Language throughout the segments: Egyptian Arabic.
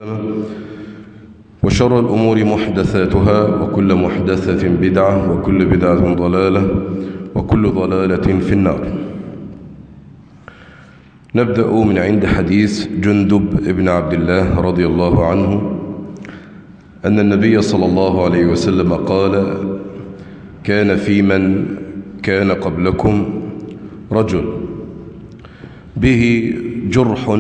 وشر الأمور محدثاتها وكل محدثة بدعة وكل بدعة ضلالة وكل ضلالة في النار نبدأ من عند حديث جندب ابن عبد الله رضي الله عنه أن النبي صلى الله عليه وسلم قال كان في من كان قبلكم رجل به جرح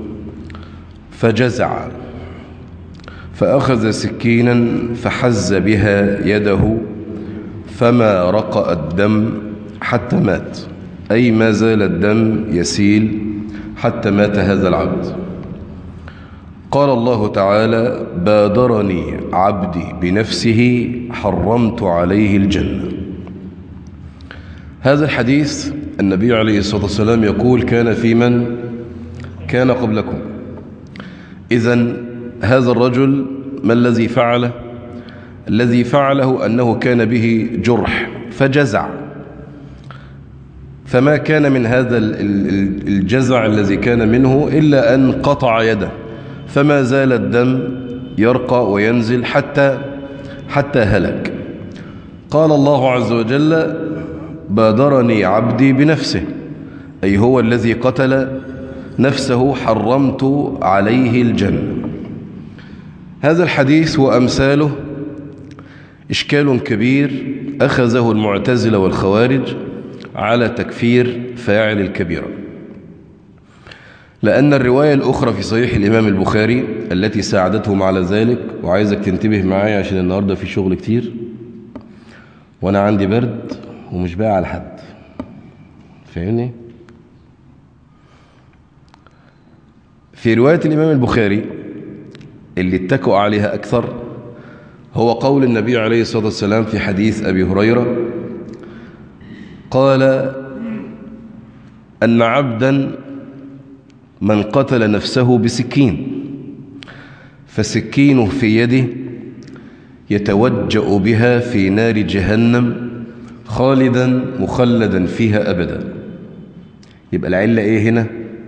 فجزع فأخذ سكينا فحز بها يده فما رقأ الدم حتى مات أي ما زال الدم يسيل حتى مات هذا العبد قال الله تعالى بادرني عبدي بنفسه حرمت عليه الجنة هذا الحديث النبي عليه الصلاة والسلام يقول كان في من كان قبلكم إذا هذا الرجل ما الذي فعله الذي فعله أنه كان به جرح فجزع فما كان من هذا الجزع الذي كان منه إلا أن قطع يده فما زال الدم يرقى وينزل حتى حتى هلك قال الله عز وجل بادرني عبدي بنفسه أي هو الذي قتل نفسه حرمت عليه الجنة هذا الحديث وأمثاله إشكال كبير أخذه المعتزلة والخوارج على تكفير فاعل الكبيرة لأن الرواية الأخرى في صحيح الإمام البخاري التي ساعدتهم على ذلك وعايزك تنتبه معايا عشان النهاردة في شغل كتير وأنا عندي برد ومش باقي على حد فاهمني في رواية الإمام البخاري اللي اتكوا عليها أكثر هو قول النبي عليه الصلاة والسلام في حديث أبي هريرة قال أن عبدا من قتل نفسه بسكين فسكينه في يده يتوجأ بها في نار جهنم خالدا مخلدا فيها أبدا يبقى العلة إيه هنا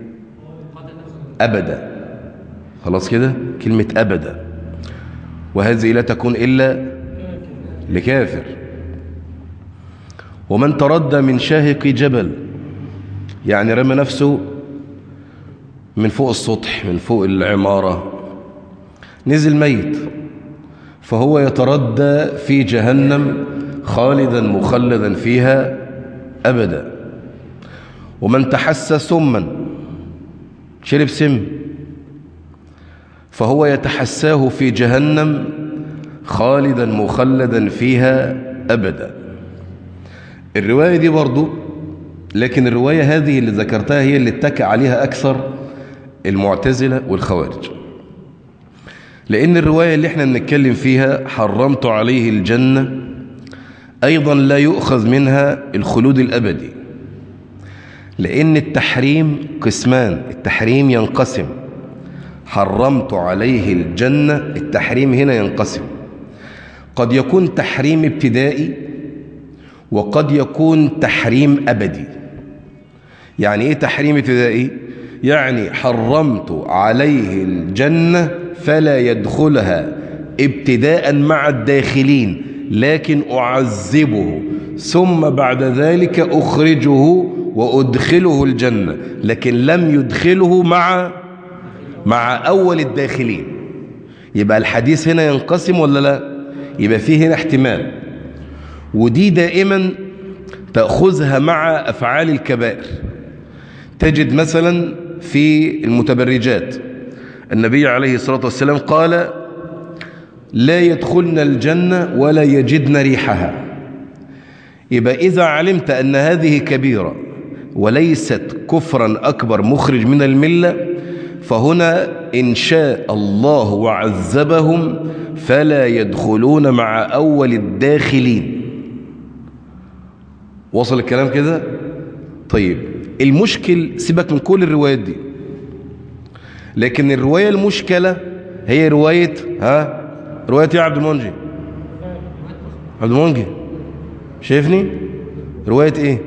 أبدا خلاص كده كلمة أبدا وهذه لا تكون إلا لكافر ومن تردى من شاهق جبل يعني رمى نفسه من فوق السطح من فوق العمارة نزل ميت فهو يتردى في جهنم خالدا مخلدا فيها أبدا ومن تحسى سما شرب سم فهو يتحساه في جهنم خالدا مخلدا فيها أبدا الرواية دي برضو لكن الرواية هذه اللي ذكرتها هي اللي اتكى عليها أكثر المعتزلة والخوارج لأن الرواية اللي احنا بنتكلم فيها حرمت عليه الجنة أيضا لا يؤخذ منها الخلود الأبدي لأن التحريم قسمان التحريم ينقسم حرمت عليه الجنة التحريم هنا ينقسم قد يكون تحريم ابتدائي وقد يكون تحريم أبدي يعني إيه تحريم ابتدائي؟ يعني حرمت عليه الجنة فلا يدخلها ابتداء مع الداخلين لكن أعذبه ثم بعد ذلك أخرجه وأدخله الجنة لكن لم يدخله مع مع أول الداخلين يبقى الحديث هنا ينقسم ولا لا يبقى فيه هنا احتمال ودي دائما تأخذها مع أفعال الكبائر تجد مثلا في المتبرجات النبي عليه الصلاة والسلام قال لا يدخلن الجنة ولا يجدن ريحها يبقى إذا علمت أن هذه كبيرة وليست كفرا أكبر مخرج من الملة فهنا إن شاء الله وعذبهم فلا يدخلون مع أول الداخلين وصل الكلام كده طيب المشكل سيبك من كل الروايات دي لكن الرواية المشكلة هي رواية ها رواية يا عبد المنجي عبد المنجي شايفني رواية ايه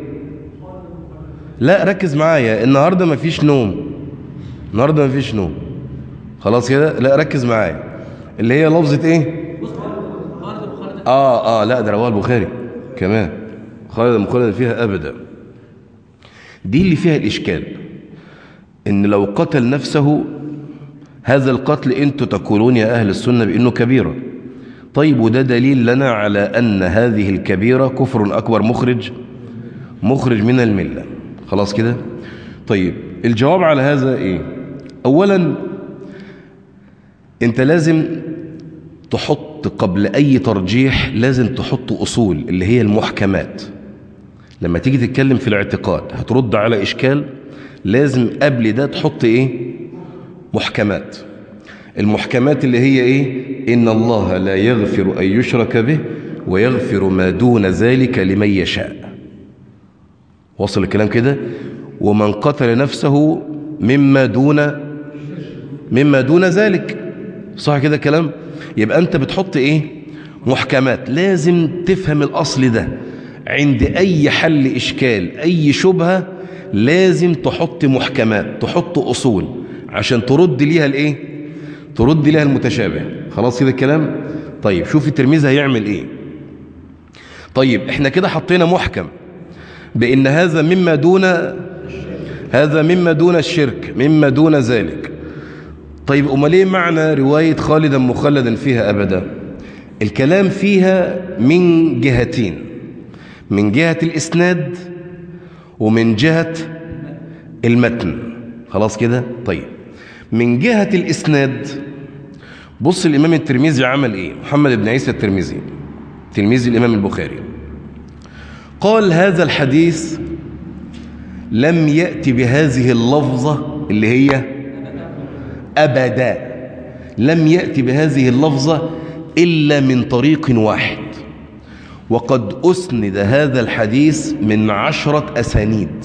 لا ركز معايا النهاردة مفيش نوم النهاردة مفيش نوم خلاص كده لا ركز معايا اللي هي لفظة ايه اه اه لا ده رواه البخاري كمان خالد مخلد فيها ابدا دي اللي فيها الاشكال ان لو قتل نفسه هذا القتل انتوا تقولون يا اهل السنه بانه كبيره طيب وده دليل لنا على ان هذه الكبيره كفر اكبر مخرج مخرج من المله خلاص كده طيب الجواب على هذا ايه اولا انت لازم تحط قبل اي ترجيح لازم تحط اصول اللي هي المحكمات لما تيجي تتكلم في الاعتقاد هترد على اشكال لازم قبل ده تحط ايه محكمات المحكمات اللي هي ايه ان الله لا يغفر ان يشرك به ويغفر ما دون ذلك لمن يشاء وصل الكلام كده ومن قتل نفسه مما دون مما دون ذلك صح كده كلام يبقى انت بتحط ايه محكمات لازم تفهم الاصل ده عند اي حل اشكال اي شبهه لازم تحط محكمات تحط اصول عشان ترد ليها الايه ترد ليها المتشابه خلاص كده الكلام طيب شوف الترمذي هيعمل ايه طيب احنا كده حطينا محكم بان هذا مما دون هذا مما دون الشرك مما دون ذلك طيب امال ايه معنى روايه خالدا مخلدا فيها ابدا الكلام فيها من جهتين من جهه الاسناد ومن جهه المتن خلاص كده طيب من جهه الاسناد بص الامام الترمذي عمل ايه محمد بن عيسى الترمذي تلميذ الامام البخاري قال هذا الحديث لم يأتي بهذه اللفظة اللي هي أبدا لم يأتي بهذه اللفظة إلا من طريق واحد وقد أسند هذا الحديث من عشرة أسانيد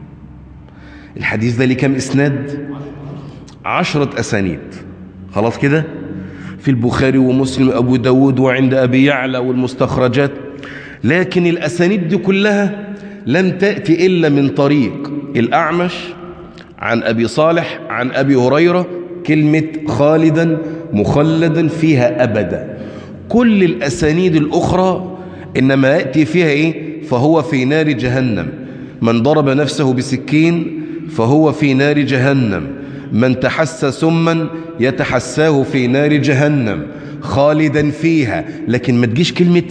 الحديث ده ليه كم إسناد عشرة أسانيد خلاص كده في البخاري ومسلم أبو داود وعند أبي يعلى والمستخرجات لكن الأسانيد دي كلها لم تأتي إلا من طريق الأعمش عن أبي صالح عن أبي هريرة كلمة خالدا مخلدا فيها أبدا كل الأسانيد الأخرى إنما يأتي فيها إيه فهو في نار جهنم من ضرب نفسه بسكين فهو في نار جهنم من تحسى سما يتحساه في نار جهنم خالدا فيها لكن ما تجيش كلمة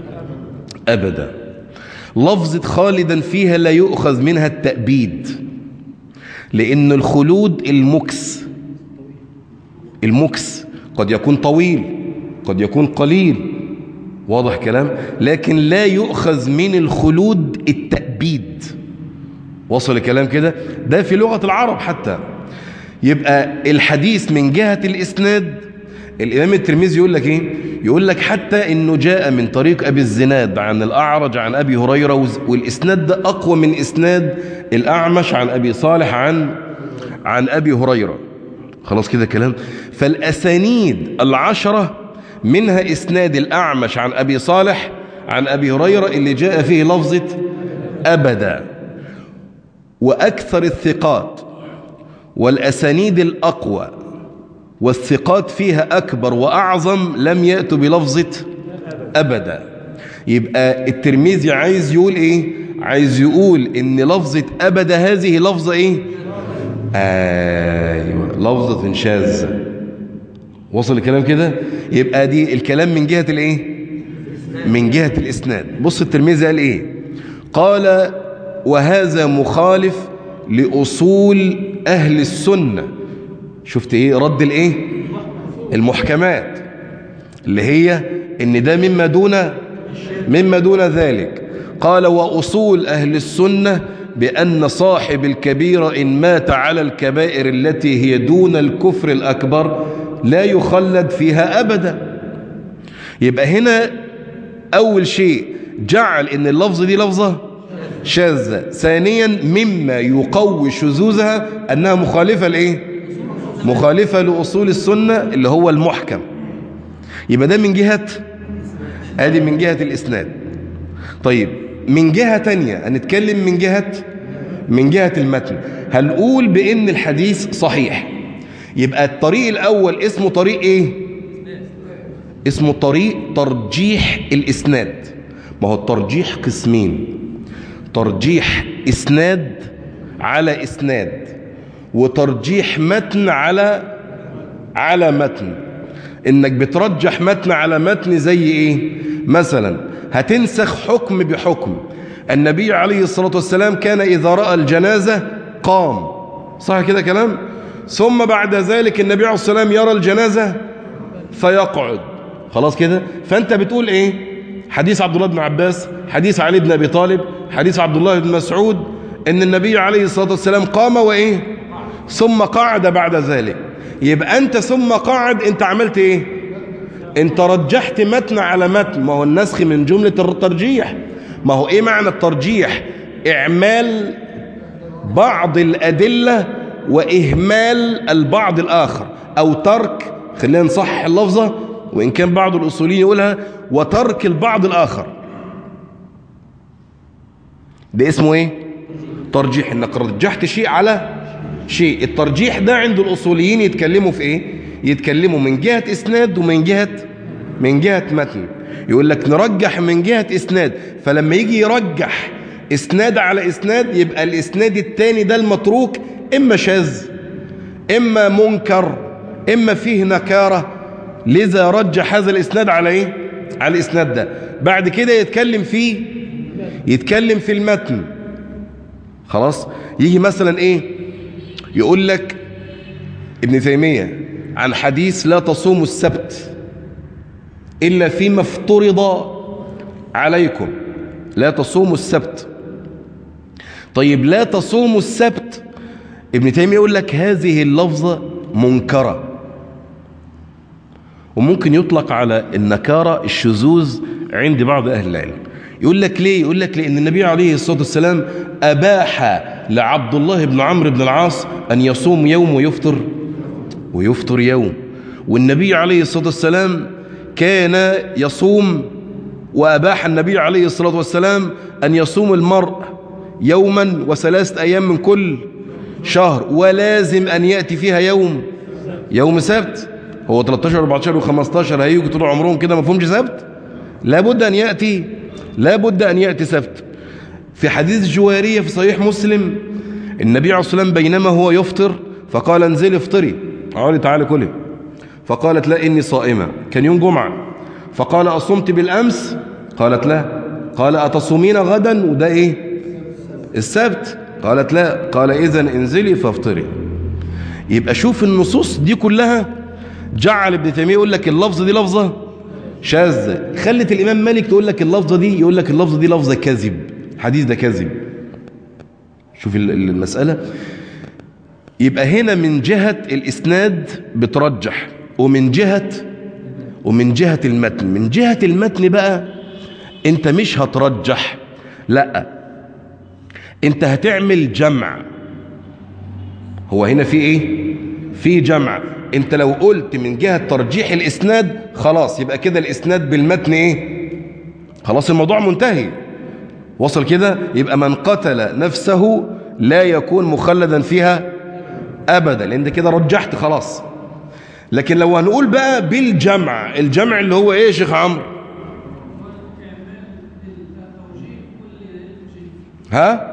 أبدا لفظة خالدا فيها لا يؤخذ منها التأبيد لأن الخلود المكس المكس قد يكون طويل قد يكون قليل واضح كلام لكن لا يؤخذ من الخلود التأبيد وصل الكلام كده ده في لغة العرب حتى يبقى الحديث من جهة الإسناد الإمام الترمذي يقول لك إيه يقول لك حتى إنه جاء من طريق أبي الزناد عن الأعرج عن أبي هريرة والإسناد ده أقوى من إسناد الأعمش عن أبي صالح عن عن أبي هريرة خلاص كده كلام فالأسانيد العشرة منها إسناد الأعمش عن أبي صالح عن أبي هريرة اللي جاء فيه لفظة أبدا وأكثر الثقات والأسانيد الأقوى والثقات فيها أكبر وأعظم لم يأتوا بلفظة أبدا يبقى الترمذي عايز يقول إيه عايز يقول إن لفظة أبدا هذه لفظة إيه أيوة لفظة شاذة وصل الكلام كده يبقى دي الكلام من جهة الإيه من جهة الإسناد بص الترمذي قال إيه قال وهذا مخالف لأصول أهل السنة شفت إيه رد الإيه المحكمات اللي هي إن ده مما دون مما دون ذلك قال وأصول أهل السنة بأن صاحب الكبيرة إن مات على الكبائر التي هي دون الكفر الأكبر لا يخلد فيها أبدا يبقى هنا أول شيء جعل إن اللفظ دي لفظة شاذة ثانيا مما يقوي شذوذها أنها مخالفة لإيه مخالفة لأصول السنة اللي هو المحكم يبقى ده من جهة ادي من جهة الإسناد طيب من جهة تانية هنتكلم من جهة من جهة المتن هنقول بأن الحديث صحيح يبقى الطريق الأول اسمه طريق إيه اسمه طريق ترجيح الإسناد ما هو الترجيح قسمين ترجيح إسناد على إسناد وترجيح متن على على متن إنك بترجح متن على متن زي إيه مثلا هتنسخ حكم بحكم النبي عليه الصلاة والسلام كان إذا رأى الجنازة قام صح كده كلام ثم بعد ذلك النبي عليه الصلاة والسلام يرى الجنازة فيقعد خلاص كده فأنت بتقول إيه حديث عبد الله بن عباس حديث علي بن أبي طالب حديث عبد الله بن مسعود ان النبي عليه الصلاة والسلام قام وإيه ثم قعد بعد ذلك يبقى أنت ثم قعد أنت عملت إيه أنت رجحت متن على متن ما هو النسخ من جملة الترجيح ما هو إيه معنى الترجيح إعمال بعض الأدلة وإهمال البعض الآخر أو ترك خلينا نصحح اللفظة وإن كان بعض الأصوليين يقولها وترك البعض الآخر ده اسمه إيه ترجيح إنك رجحت شيء على شيء الترجيح ده عند الأصوليين يتكلموا في إيه يتكلموا من جهة إسناد ومن جهة من جهة متن يقول لك نرجح من جهة إسناد فلما يجي يرجح إسناد على إسناد يبقى الإسناد التاني ده المتروك إما شاذ إما منكر إما فيه نكارة لذا رجح هذا الإسناد على إيه على الإسناد ده بعد كده يتكلم فيه يتكلم في المتن خلاص يجي مثلا إيه يقول لك ابن تيمية عن حديث لا تصوموا السبت إلا فيما افترض عليكم لا تصوموا السبت طيب لا تصوموا السبت ابن تيمية يقول لك هذه اللفظة منكرة وممكن يطلق على النكارة الشذوذ عند بعض أهل العلم يقول لك ليه يقول لك لأن النبي عليه الصلاة والسلام أباح لعبد الله بن عمرو بن العاص أن يصوم يوم ويفطر ويفطر يوم والنبي عليه الصلاة والسلام كان يصوم وأباح النبي عليه الصلاة والسلام أن يصوم المرء يوما وثلاثة أيام من كل شهر ولازم أن يأتي فيها يوم يوم سبت هو 13 14 و15 هيجوا طول عمرهم كده ما فهمش سبت لابد أن يأتي لابد أن يأتي سبت في حديث جوارية في صحيح مسلم النبي عليه الصلاة والسلام بينما هو يفطر فقال انزلي افطري عالي تعالى كلي فقالت لا إني صائمة كان يوم جمعة فقال أصمت بالأمس قالت لا قال أتصومين غدا وده إيه السبت قالت لا قال إذا انزلي فافطري يبقى شوف النصوص دي كلها جعل ابن تيمية يقول لك اللفظة دي لفظة شاذة خلت الإمام مالك تقول لك اللفظة دي يقول لك اللفظة دي لفظة كذب حديث ده كذب شوف المسألة يبقى هنا من جهة الإسناد بترجح ومن جهة ومن جهة المتن من جهة المتن بقى انت مش هترجح لا انت هتعمل جمع هو هنا في ايه في جمع انت لو قلت من جهة ترجيح الاسناد خلاص يبقى كده الاسناد بالمتن ايه خلاص الموضوع منتهي وصل كده يبقى من قتل نفسه لا يكون مخلدا فيها ابدا لان كده رجحت خلاص لكن لو هنقول بقى بالجمع الجمع اللي هو ايه يا شيخ عمرو ها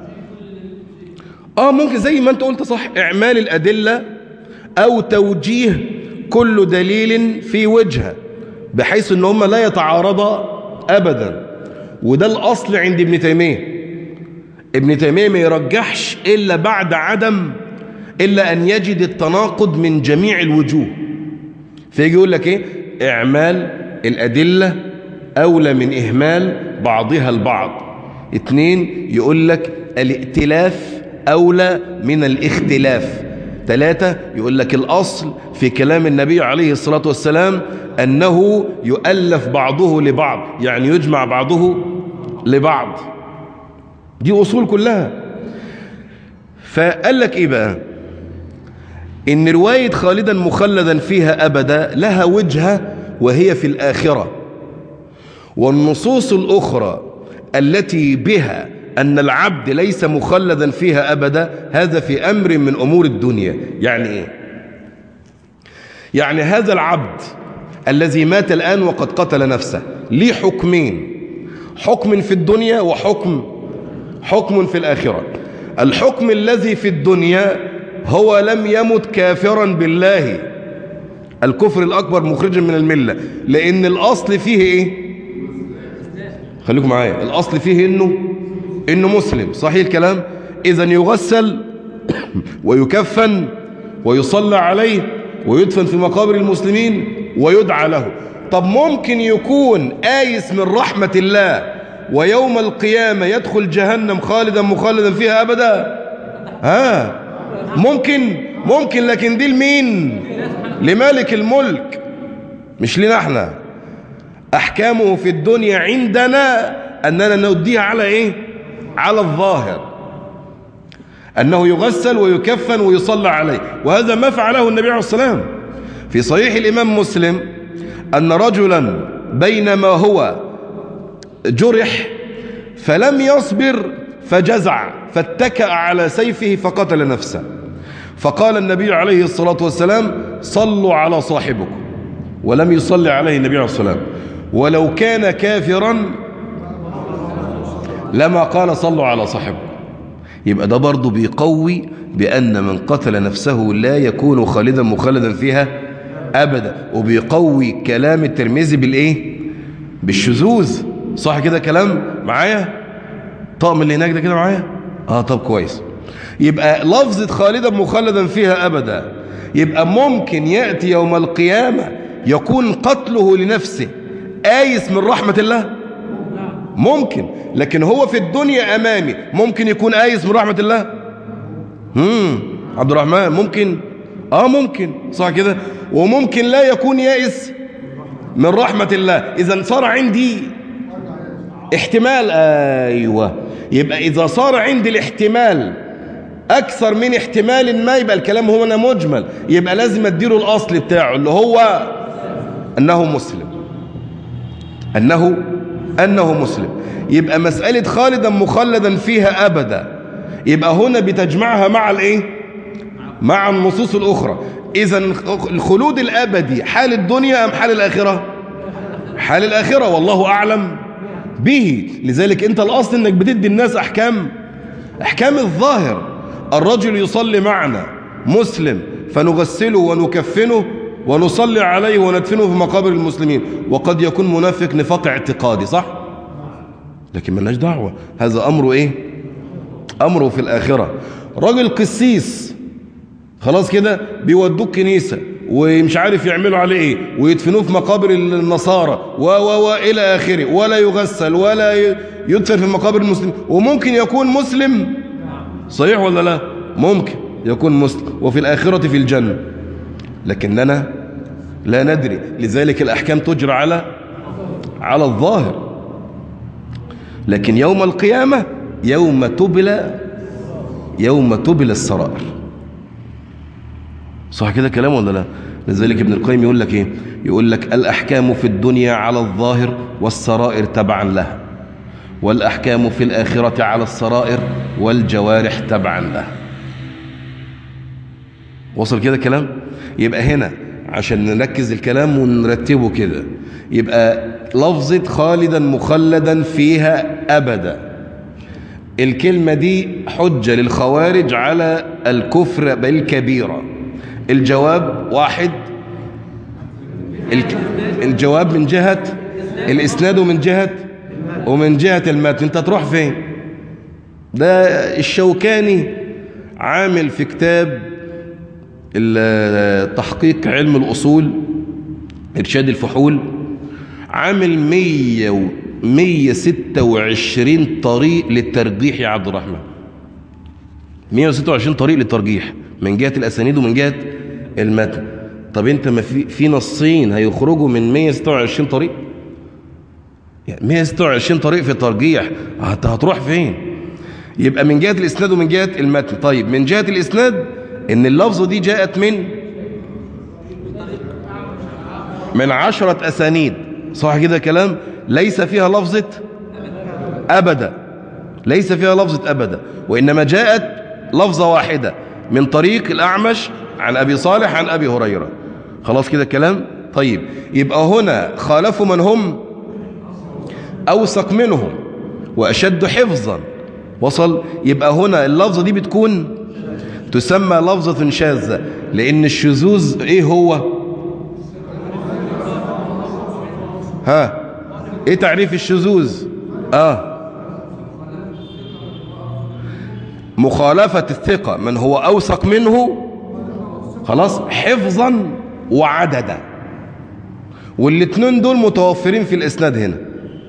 اه ممكن زي ما انت قلت صح اعمال الادله او توجيه كل دليل في وجهه بحيث ان هم لا يتعارضا ابدا وده الاصل عند ابن تيميه ابن تيميه ما يرجحش الا بعد عدم إلا أن يجد التناقض من جميع الوجوه فيجي يقول لك إيه إعمال الأدلة أولى من إهمال بعضها البعض اثنين يقول لك الائتلاف أولى من الاختلاف ثلاثة يقول لك الأصل في كلام النبي عليه الصلاة والسلام أنه يؤلف بعضه لبعض يعني يجمع بعضه لبعض دي أصول كلها فقال لك إيه بقى إن رواية خالدا مخلدا فيها أبدا لها وجهة وهي في الآخرة والنصوص الأخرى التي بها أن العبد ليس مخلدا فيها أبدا هذا في أمر من أمور الدنيا يعني إيه يعني هذا العبد الذي مات الآن وقد قتل نفسه ليه حكمين حكم في الدنيا وحكم حكم في الآخرة الحكم الذي في الدنيا هو لم يمت كافرا بالله الكفر الأكبر مخرجا من الملة لأن الأصل فيه إيه خليكم معايا الأصل فيه إنه إنه مسلم صحيح الكلام إذا يغسل ويكفن ويصلى عليه ويدفن في مقابر المسلمين ويدعى له طب ممكن يكون آيس من رحمة الله ويوم القيامة يدخل جهنم خالدا مخالدا فيها أبدا ها ممكن ممكن لكن دي لمين لمالك الملك مش لنا احنا أحكامه في الدنيا عندنا أننا نوديها على إيه على الظاهر أنه يغسل ويكفن ويصلى عليه وهذا ما فعله النبي عليه السلام في صحيح الإمام مسلم أن رجلا بينما هو جرح فلم يصبر فجزع فاتكأ على سيفه فقتل نفسه فقال النبي عليه الصلاة والسلام صلوا على صاحبكم ولم يصلي عليه النبي عليه الصلاة والسلام ولو كان كافرا لما قال صلوا على صاحبكم يبقى ده برضه بيقوي بأن من قتل نفسه لا يكون خالدا مخلدا فيها أبدا وبيقوي كلام الترمذي بالإيه بالشذوذ صح كده كلام معايا طقم اللي هناك ده كده معايا اه طب كويس يبقى لفظة خالدا مخلدا فيها أبدا يبقى ممكن يأتي يوم القيامة يكون قتله لنفسه آيس من رحمة الله ممكن لكن هو في الدنيا أمامي ممكن يكون آيس من رحمة الله امم عبد الرحمن ممكن اه ممكن صح كده وممكن لا يكون يائس من رحمة الله إذا صار عندي احتمال أيوة يبقى إذا صار عندي الاحتمال أكثر من احتمال ما يبقى الكلام هو أنا مجمل يبقى لازم أديله الأصل بتاعه اللي هو أنه مسلم أنه أنه مسلم يبقى مسألة خالدا مخلدا فيها أبدا يبقى هنا بتجمعها مع الإيه مع النصوص الأخرى إذا الخلود الأبدي حال الدنيا أم حال الآخرة حال الآخرة والله أعلم به لذلك أنت الأصل أنك بتدي الناس أحكام أحكام الظاهر الرجل يصلي معنا مسلم فنغسله ونكفنه ونصلي عليه وندفنه في مقابر المسلمين وقد يكون منافق نفاق اعتقادي صح لكن ملناش دعوة هذا أمره إيه أمره في الآخرة راجل قسيس خلاص كده بيودوك كنيسة ومش عارف يعملوا عليه ايه ويدفنوه في مقابر النصارى و و و الى اخره ولا يغسل ولا يدفن في مقابر المسلمين وممكن يكون مسلم صحيح ولا لا ممكن يكون مسلم وفي الآخرة في الجنة لكننا لا ندري لذلك الأحكام تجرى على على الظاهر لكن يوم القيامة يوم تبلى يوم تبلى السرائر صح كده كلام ولا لا لذلك ابن القيم يقول لك ايه يقول لك الأحكام في الدنيا على الظاهر والسرائر تبعا لها والأحكام في الآخرة على السرائر والجوارح تبعا لها وصل كده كلام يبقى هنا عشان نركز الكلام ونرتبه كده يبقى لفظة خالدا مخلدا فيها أبدا الكلمة دي حجة للخوارج على الكفر بالكبيرة الجواب واحد الجواب من جهة الإسناد من جهة ومن جهة المتن انت تروح فين ده الشوكاني عامل في كتاب تحقيق علم الأصول إرشاد الفحول عامل 100 و 126 طريق للترجيح يا عبد الرحمن 126 طريق للترجيح من جهة الأسانيد ومن جهة المتن طب انت ما في في نصين هيخرجوا من 126 طريق يعني 126 طريق في الترجيح هتروح فين يبقى من جهة الإسناد ومن جهة المتن طيب من جهة الإسناد إن اللفظة دي جاءت من من عشرة أسانيد صح كده كلام ليس فيها لفظة أبدا ليس فيها لفظة أبدا وإنما جاءت لفظة واحدة من طريق الأعمش عن أبي صالح عن أبي هريرة خلاص كده الكلام طيب يبقى هنا خالفوا من هم أوثق منهم وأشد حفظا وصل يبقى هنا اللفظة دي بتكون تسمى لفظة شاذة لأن الشذوذ إيه هو ها إيه تعريف الشذوذ آه مخالفة الثقة من هو أوثق منه خلاص حفظا وعددا والاثنين دول متوفرين في الإسناد هنا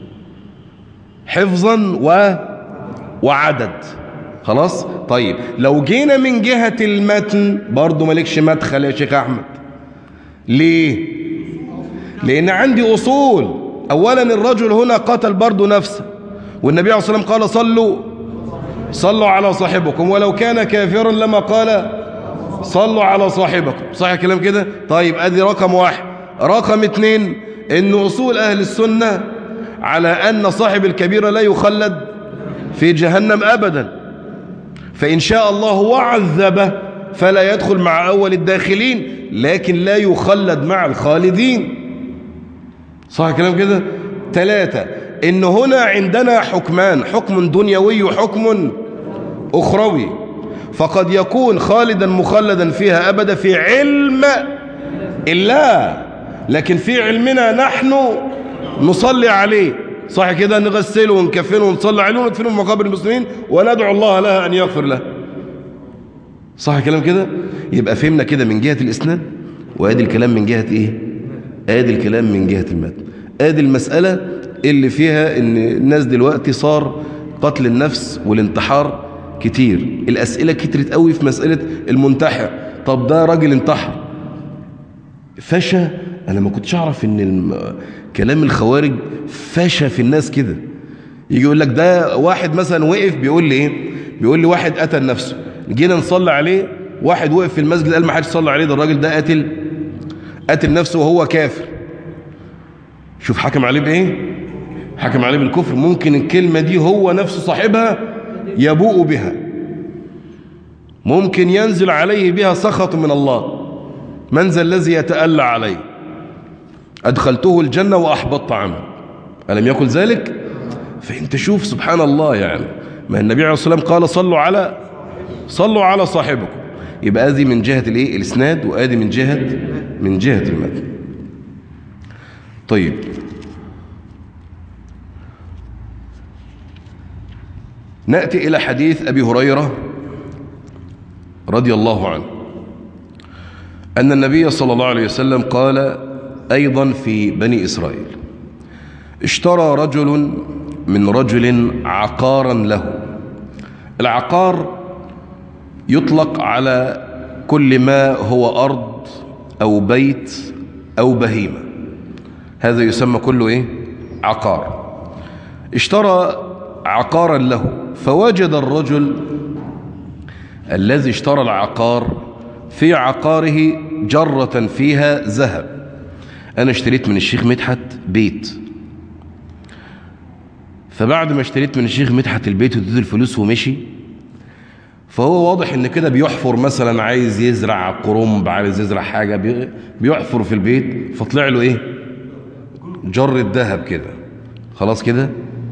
حفظا و وعدد خلاص طيب لو جينا من جهة المتن برضو مالكش مدخل يا شيخ أحمد ليه لأن عندي أصول أولا الرجل هنا قتل برضو نفسه والنبي عليه الصلاة والسلام قال صلوا صلوا على صاحبكم ولو كان كافرا لما قال صلوا على صاحبكم صح الكلام كده طيب ادي رقم واحد رقم اتنين ان اصول اهل السنة على ان صاحب الكبيرة لا يخلد في جهنم ابدا فان شاء الله وعذبه فلا يدخل مع اول الداخلين لكن لا يخلد مع الخالدين صح الكلام كده ثلاثة ان هنا عندنا حكمان حكم دنيوي وحكم اخروي فقد يكون خالدا مخلدا فيها أبدا في علم الله لكن في علمنا نحن نصلي عليه صح كده نغسله ونكفنه ونصلي عليه وندفنه في مقابر المسلمين وندعو الله لها أن يغفر له صح كلام كده يبقى فهمنا كده من جهة الإسناد وادي الكلام من جهة إيه ادي الكلام من جهة المتن ادي المسألة اللي فيها ان الناس دلوقتي صار قتل النفس والانتحار كتير الأسئلة كترت قوي في مسألة المنتحر طب ده راجل انتحر فشى أنا ما كنتش أعرف إن الم... كلام الخوارج فشى في الناس كده يجي يقول لك ده واحد مثلا وقف بيقول لي إيه بيقول لي واحد قتل نفسه جينا نصلي عليه واحد وقف في المسجد قال ما حدش صلى عليه ده الراجل ده قتل قتل نفسه وهو كافر شوف حكم عليه بإيه حكم عليه بالكفر ممكن الكلمة دي هو نفسه صاحبها يبوء بها ممكن ينزل عليه بها سخط من الله من ذا الذي يتألى عليه أدخلته الجنة وأحبطت عمل ألم يقل ذلك فأنت شوف سبحان الله يعني ما النبي عليه الصلاة والسلام قال صلوا على صلوا على صاحبكم يبقى هذه من جهة الايه الاسناد وادي من جهة من جهة المتن طيب نأتي إلى حديث أبي هريرة رضي الله عنه أن النبي صلى الله عليه وسلم قال أيضا في بني إسرائيل اشترى رجل من رجل عقارا له العقار يطلق على كل ما هو أرض أو بيت أو بهيمة هذا يسمى كله إيه؟ عقار اشترى عقارا له فوجد الرجل الذي اشترى العقار في عقاره جرة فيها ذهب أنا اشتريت من الشيخ مدحت بيت فبعد ما اشتريت من الشيخ مدحت البيت واديت الفلوس ومشي فهو واضح ان كده بيحفر مثلا عايز يزرع قرنب عايز يزرع حاجة بيحفر في البيت فطلع له ايه جر الذهب كده خلاص كده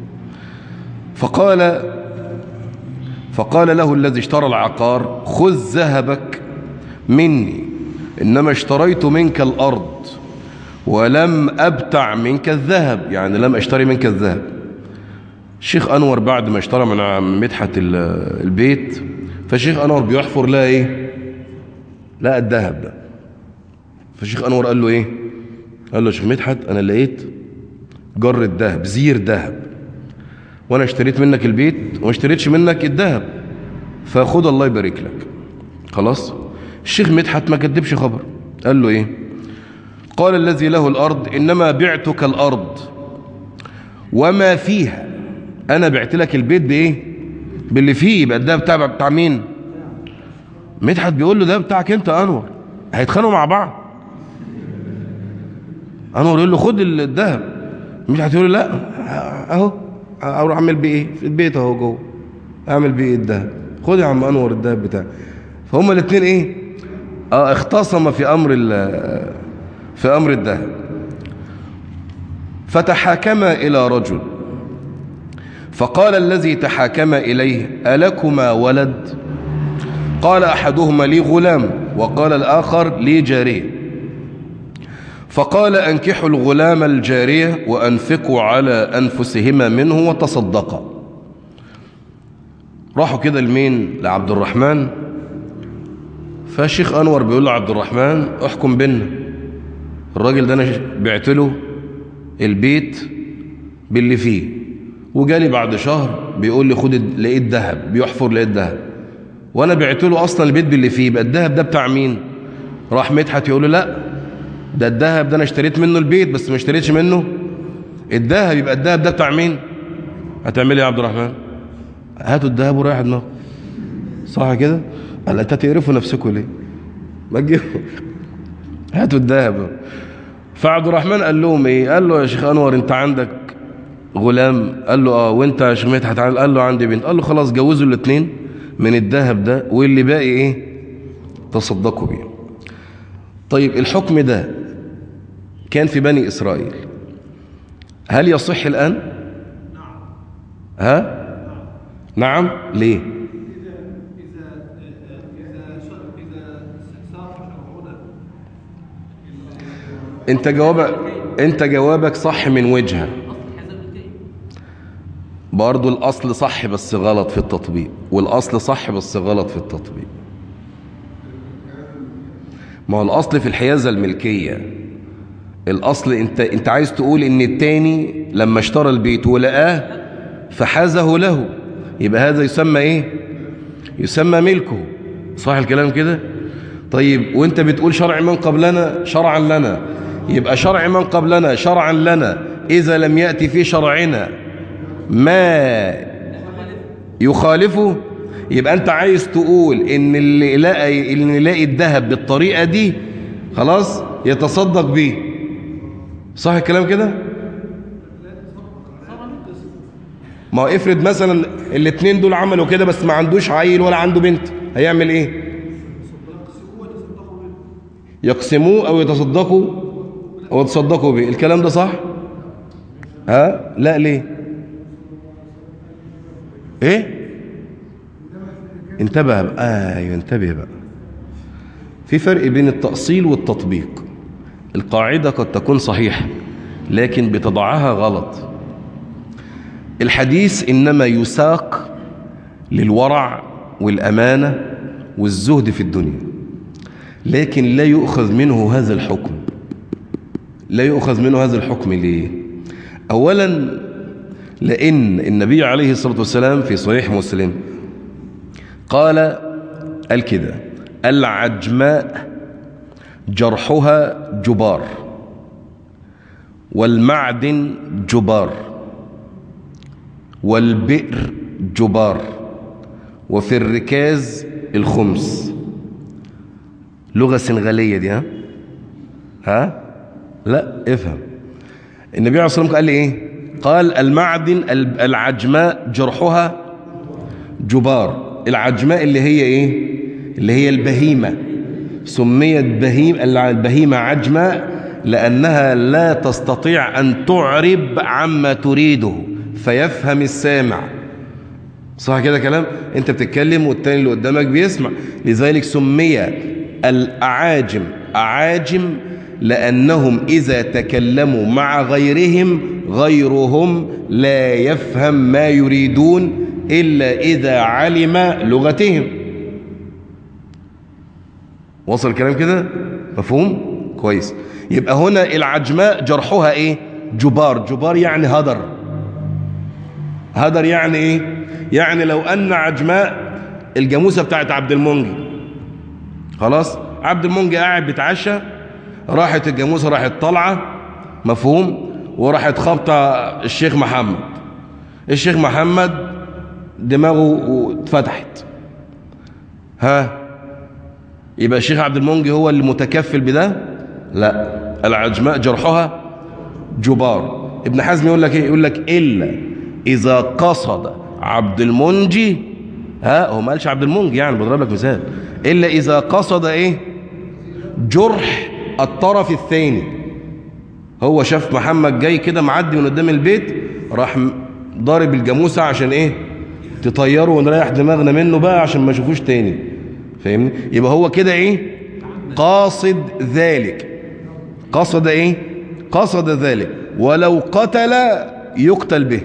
فقال فقال له الذي اشترى العقار خذ ذهبك مني إنما اشتريت منك الأرض ولم أبتع منك الذهب يعني لم أشتري منك الذهب الشيخ أنور بعد ما اشترى من مدحة البيت فالشيخ أنور بيحفر لها إيه لقى الذهب ده فالشيخ أنور قال له إيه قال له يا شيخ مدحت أنا لقيت جر الذهب زير ذهب وانا اشتريت منك البيت وما اشتريتش منك الذهب فخد الله يبارك لك خلاص الشيخ مدحت ما كدبش خبر قال له ايه قال الذي له الارض انما بعتك الارض وما فيها انا بعت لك البيت بايه باللي فيه يبقى ده بتاع بتاع مين مدحت بيقول له ده بتاعك انت انور هيتخانقوا مع بعض انور يقول له خد الذهب مدحت يقول له لا اهو اروح اعمل بيه ايه في البيت اهو جوه اعمل بيه ايه الدهب خد يا عم انور الدهب بتاعك فهم الاثنين ايه اه اختصم في امر في أمر الذهب فتحاكما إلى رجل فقال الذي تحاكم إليه ألكما ولد قال أحدهما لي غلام وقال الآخر لي جارية فقال أنكحوا الغلام الجارية وأنفقوا على أنفسهما منه وتصدقا راحوا كده لمين لعبد الرحمن فالشيخ أنور بيقول له عبد الرحمن احكم بينا الراجل ده أنا بعت له البيت باللي فيه وجالي بعد شهر بيقول لي خد لقيت ذهب بيحفر لقيت ذهب وانا بعت له اصلا البيت باللي فيه يبقى الذهب ده بتاع مين راح مدحت يقول له لا ده الذهب ده انا اشتريت منه البيت بس ما اشتريتش منه الذهب يبقى الذهب ده بتاع مين هتعمل ايه يا عبد الرحمن هاتوا الذهب ورايح دماغه صح كده قال انت تقرفوا نفسكم ليه ما تجيبوا هاتوا الذهب فعبد الرحمن قال لهم ايه قال له يا شيخ انور انت عندك غلام قال له اه وانت يا شيخ مدحت قال له عندي بنت قال له خلاص جوزوا الاثنين من الذهب ده واللي باقي ايه تصدقوا بيه طيب الحكم ده كان في بني اسرائيل هل يصح الان ها نعم ليه انت جوابك انت جوابك صح من وجهه برضو الاصل صح بس غلط في التطبيق والاصل صح بس غلط في التطبيق ما هو الاصل في الحيازه الملكيه الاصل انت انت عايز تقول ان التاني لما اشترى البيت ولقاه فحازه له يبقى هذا يسمى ايه يسمى ملكه صح الكلام كده طيب وانت بتقول شرع من قبلنا شرعا لنا يبقى شرع من قبلنا شرعا لنا اذا لم ياتي في شرعنا ما يخالفه يبقى انت عايز تقول ان اللي يلاقي اللي يلاقي الذهب بالطريقه دي خلاص يتصدق بيه صح الكلام كده ما هو افرض مثلا الاثنين دول عملوا كده بس ما عندوش عيل ولا عنده بنت هيعمل ايه يقسموه او يتصدقوا او يتصدقوا به الكلام ده صح ها لا ليه ايه انتبه بقى ايوه انتبه بقى في فرق بين التأصيل والتطبيق القاعدة قد تكون صحيحة لكن بتضعها غلط الحديث إنما يساق للورع والأمانة والزهد في الدنيا لكن لا يؤخذ منه هذا الحكم لا يؤخذ منه هذا الحكم ليه أولا لأن النبي عليه الصلاة والسلام في صحيح مسلم قال قال كده العجماء جرحها جبار والمعدن جبار والبئر جبار وفي الركاز الخمس لغة سنغالية دي ها ها لا افهم النبي عليه الصلاة والسلام قال لي ايه قال المعدن العجماء جرحها جبار العجماء اللي هي ايه اللي هي البهيمة سميت بهيم البهيمة عجماء لأنها لا تستطيع أن تعرب عما تريده فيفهم السامع صح كده كلام انت بتتكلم والتاني اللي قدامك بيسمع لذلك سمي الأعاجم أعاجم لأنهم إذا تكلموا مع غيرهم غيرهم لا يفهم ما يريدون إلا إذا علم لغتهم وصل الكلام كده مفهوم كويس يبقى هنا العجماء جرحها ايه جبار جبار يعني هدر هدر يعني ايه يعني لو ان عجماء الجاموسه بتاعت عبد المنجي خلاص عبد المنجي قاعد بيتعشى راحت الجاموسه راحت طالعه مفهوم وراحت خابطه الشيخ محمد الشيخ محمد دماغه اتفتحت ها يبقى الشيخ عبد المنجي هو اللي متكفل بده لا العجماء جرحها جبار ابن حزم يقول لك ايه يقول لك الا اذا قصد عبد المنجي ها هو ما قالش عبد المنجي يعني بضرب لك مثال الا اذا قصد ايه جرح الطرف الثاني هو شاف محمد جاي كده معدي من قدام البيت راح ضارب الجاموسة عشان ايه تطيره ونريح دماغنا منه بقى عشان ما يشوفوش تاني فاهمني يبقى هو كده ايه قاصد ذلك قصد ايه قصد ذلك ولو قتل يقتل به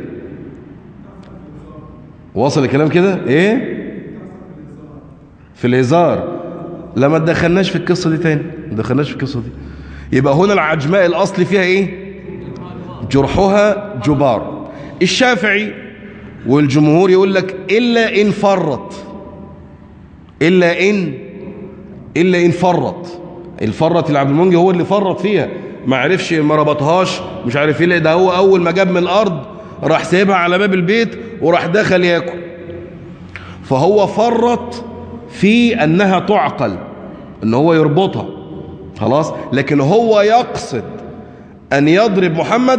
وصل الكلام كده ايه في الهزار لا ما تدخلناش في القصه دي تاني ما تدخلناش في القصه دي يبقى هنا العجماء الاصل فيها ايه جرحها جبار الشافعي والجمهور يقول لك الا ان فرط الا ان الا ان فرط الفرط اللي عبد المنجي هو اللي فرط فيها ما عرفش ما ربطهاش مش عارف ايه ده هو اول ما جاب من الارض راح سايبها على باب البيت وراح دخل ياكل فهو فرط في انها تعقل ان هو يربطها خلاص لكن هو يقصد ان يضرب محمد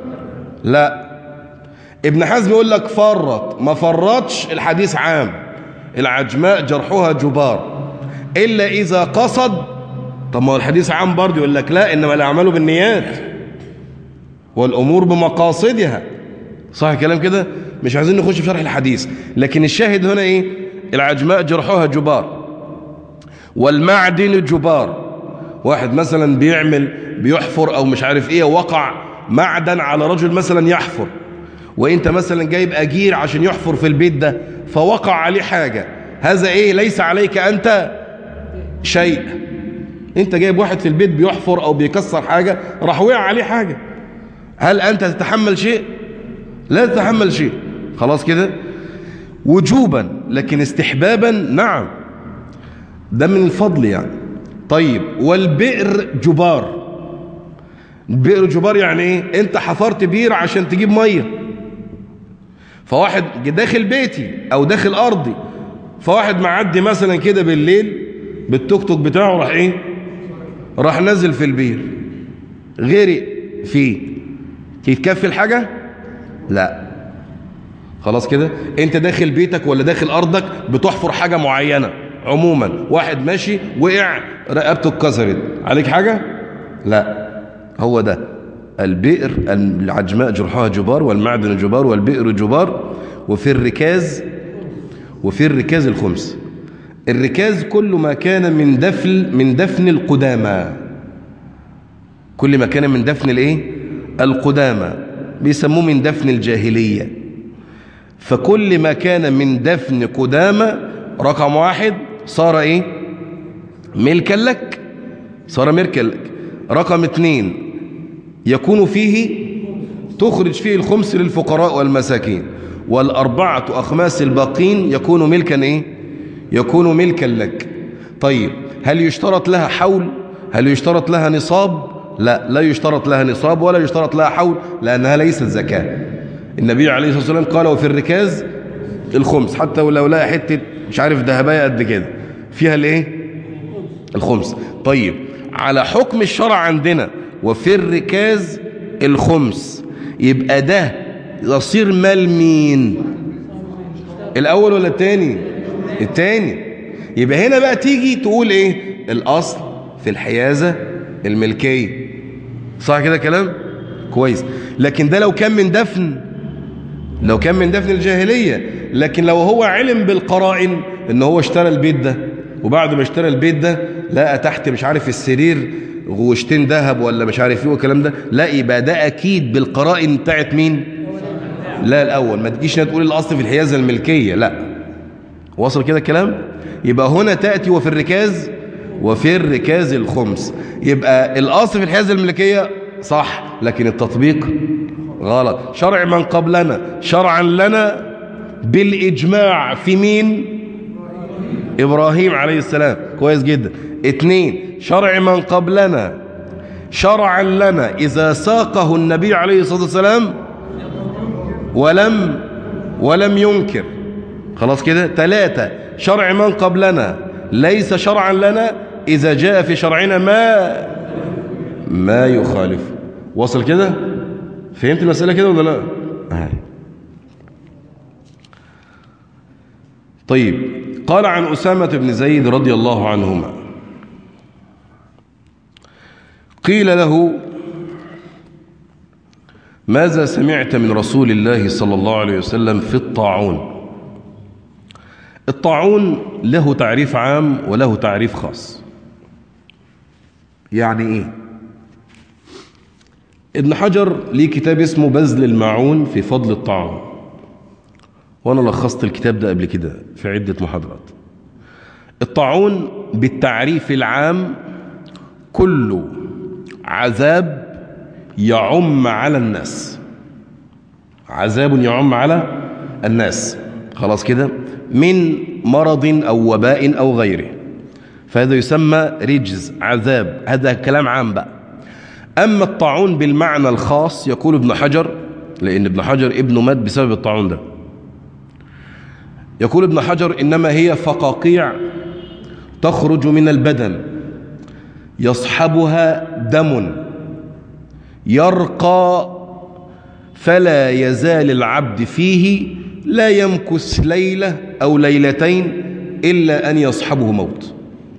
لا ابن حزم يقول لك فرط ما فرطش الحديث عام العجماء جرحها جبار الا اذا قصد طب ما هو الحديث عام برضه يقول لك لا انما الاعمال بالنيات والامور بمقاصدها صح الكلام كده مش عايزين نخش في شرح الحديث لكن الشاهد هنا ايه العجماء جرحها جبار والمعدن جبار واحد مثلا بيعمل بيحفر او مش عارف ايه وقع معدن على رجل مثلا يحفر وانت مثلا جايب اجير عشان يحفر في البيت ده فوقع عليه حاجة هذا ايه ليس عليك انت شيء انت جايب واحد في البيت بيحفر او بيكسر حاجة راح وقع عليه حاجة هل انت تتحمل شيء لا تتحمل شيء خلاص كده وجوبا لكن استحبابا نعم ده من الفضل يعني طيب والبئر جبار البئر جبار يعني ايه انت حفرت بير عشان تجيب ميه فواحد داخل بيتي او داخل ارضي فواحد معدي مثلا كده بالليل بالتوك توك بتاعه راح ايه راح نزل في البير غرق فيه يتكفي الحاجه لا خلاص كده انت داخل بيتك ولا داخل ارضك بتحفر حاجة معينة عموما واحد ماشي وقع رقبته اتكسرت عليك حاجة لا هو ده البئر العجماء جرحها جبار والمعدن جبار والبئر جبار وفي الركاز وفي الركاز الخمس الركاز كل ما كان من دفن من دفن القدامى كل ما كان من دفن الايه القدامى بيسموه من دفن الجاهلية فكل ما كان من دفن قدامى رقم واحد صار ايه ملكا لك صار ملكا لك رقم اثنين يكون فيه تخرج فيه الخمس للفقراء والمساكين والأربعة أخماس الباقين يكون ملكا ايه يكون ملكا لك طيب هل يشترط لها حول هل يشترط لها نصاب لا لا يشترط لها نصاب ولا يشترط لها حول لأنها ليست زكاة النبي عليه الصلاة والسلام قال وفي الركاز الخمس حتى ولو لها حتة مش عارف ذهبية قد كده فيها الايه الخمس طيب على حكم الشرع عندنا وفي الركاز الخمس يبقى ده يصير مال مين الاول ولا التاني التاني يبقى هنا بقى تيجي تقول ايه الاصل في الحيازة الملكية صح كده كلام كويس لكن ده لو كان من دفن لو كان من دفن الجاهلية لكن لو هو علم بالقرائن ان هو اشترى البيت ده وبعد ما اشترى البيت ده لقى تحت مش عارف السرير غوشتين ذهب ولا مش عارف ايه والكلام ده لا يبقى ده اكيد بالقرائن بتاعت مين لا الاول ما تجيش تقول الاصل في الحيازه الملكيه لا وصل كده الكلام يبقى هنا تاتي وفي الركاز وفي الركاز الخمس يبقى الاصل في الحيازه الملكيه صح لكن التطبيق غلط شرع من قبلنا شرعا لنا بالاجماع في مين ابراهيم عليه السلام كويس جدا اتنين شرع من قبلنا شرعا لنا اذا ساقه النبي عليه الصلاه والسلام ولم ولم ينكر خلاص كده ثلاثة شرع من قبلنا ليس شرعا لنا إذا جاء في شرعنا ما ما يخالف وصل كده فهمت المسألة كده ولا لا آه. طيب قال عن أسامة بن زيد رضي الله عنهما قيل له ماذا سمعت من رسول الله صلى الله عليه وسلم في الطاعون الطاعون له تعريف عام وله تعريف خاص يعني ايه ابن حجر ليه كتاب اسمه بذل المعون في فضل الطاعون وانا لخصت الكتاب ده قبل كده في عدة محاضرات الطاعون بالتعريف العام كل عذاب يعم على الناس عذاب يعم على الناس خلاص كده من مرض أو وباء أو غيره فهذا يسمى رجز عذاب هذا كلام عام بقى أما الطاعون بالمعنى الخاص يقول ابن حجر لأن ابن حجر ابنه مات بسبب الطاعون ده يقول ابن حجر إنما هي فقاقيع تخرج من البدن يصحبها دم يرقى فلا يزال العبد فيه لا يمكث ليلة أو ليلتين إلا أن يصحبه موت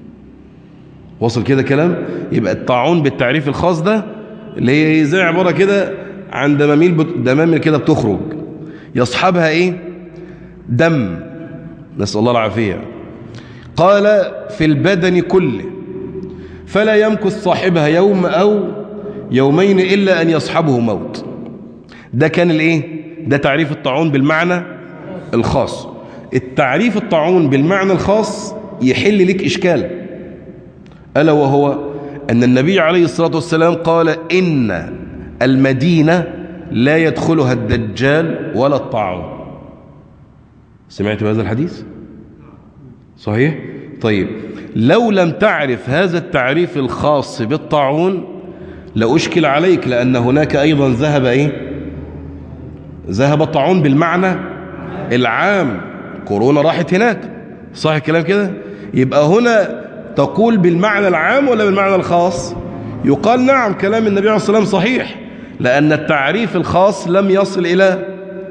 وصل كده كلام يبقى الطاعون بالتعريف الخاص ده اللي هي زي عبارة كده عن دماميل بت... دمامل كده بتخرج يصحبها ايه دم نسأل الله العافية قال في البدن كله فلا يمكث صاحبها يوم أو يومين إلا أن يصحبه موت ده كان الايه ده تعريف الطاعون بالمعنى الخاص التعريف الطاعون بالمعنى الخاص يحل لك إشكال ألا وهو أن النبي عليه الصلاة والسلام قال إن المدينة لا يدخلها الدجال ولا الطاعون سمعت بهذا الحديث صحيح طيب لو لم تعرف هذا التعريف الخاص بالطاعون لأشكل عليك لأن هناك أيضا ذهب إيه ذهب الطاعون بالمعنى العام كورونا راحت هناك صح الكلام كده يبقى هنا تقول بالمعنى العام ولا بالمعنى الخاص يقال نعم كلام النبي عليه الصلاة والسلام صحيح لأن التعريف الخاص لم يصل إلى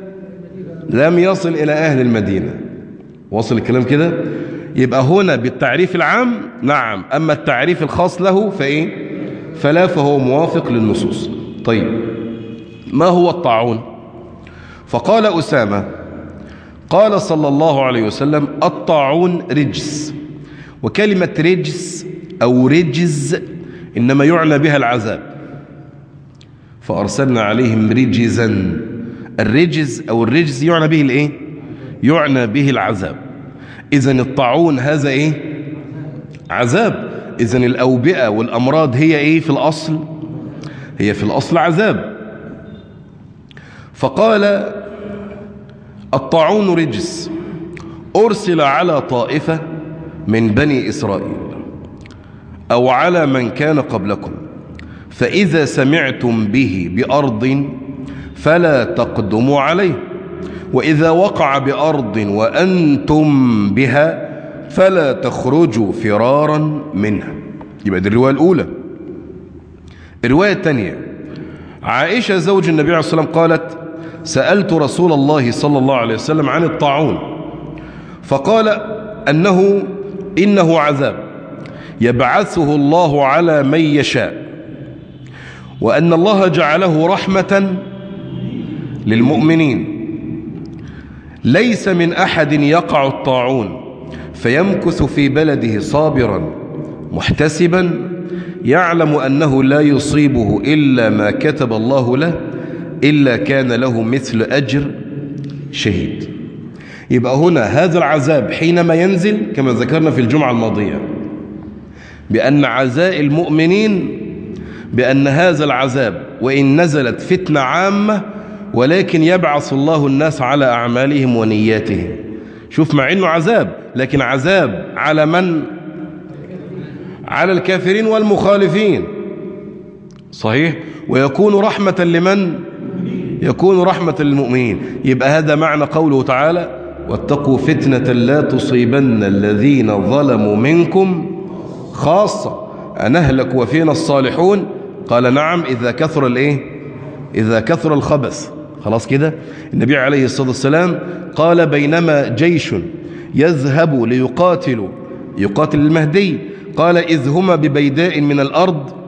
لم يصل إلى أهل المدينة وصل الكلام كده يبقى هنا بالتعريف العام نعم أما التعريف الخاص له فإيه فلا فهو موافق للنصوص طيب ما هو الطاعون فقال أسامة قال صلى الله عليه وسلم الطاعون رجس وكلمة رجس أو رجز إنما يعنى بها العذاب فأرسلنا عليهم رجزا الرجز أو الرجز يعنى به الإيه؟ يعنى به العذاب إذا الطاعون هذا إيه؟ عذاب إذا الأوبئة والأمراض هي إيه في الأصل؟ هي في الأصل عذاب فقال الطاعون رجس أرسل على طائفة من بني إسرائيل أو على من كان قبلكم فإذا سمعتم به بأرض فلا تقدموا عليه وإذا وقع بأرض وأنتم بها فلا تخرجوا فرارا منها يبقى دي الرواية الأولى الرواية الثانية عائشة زوج النبي عليه الصلاة والسلام قالت سألت رسول الله صلى الله عليه وسلم عن الطاعون فقال أنه إنه عذاب يبعثه الله على من يشاء وأن الله جعله رحمة للمؤمنين ليس من أحد يقع الطاعون فيمكث في بلده صابرا محتسبا يعلم أنه لا يصيبه إلا ما كتب الله له إلا كان له مثل أجر شهيد يبقى هنا هذا العذاب حينما ينزل كما ذكرنا في الجمعة الماضية بأن عزاء المؤمنين بأن هذا العذاب وإن نزلت فتنة عامة ولكن يبعث الله الناس على أعمالهم ونياتهم شوف مع أنه عذاب لكن عذاب على من على الكافرين والمخالفين صحيح ويكون رحمة لمن يكون رحمة للمؤمنين يبقى هذا معنى قوله تعالى واتقوا فتنة لا تصيبن الذين ظلموا منكم خاصة أنهلك وفينا الصالحون قال نعم إذا كثر الإيه إذا كثر الخبث خلاص كده النبي عليه الصلاة والسلام قال بينما جيش يذهب ليقاتل يقاتل المهدي قال إذ هما ببيداء من الأرض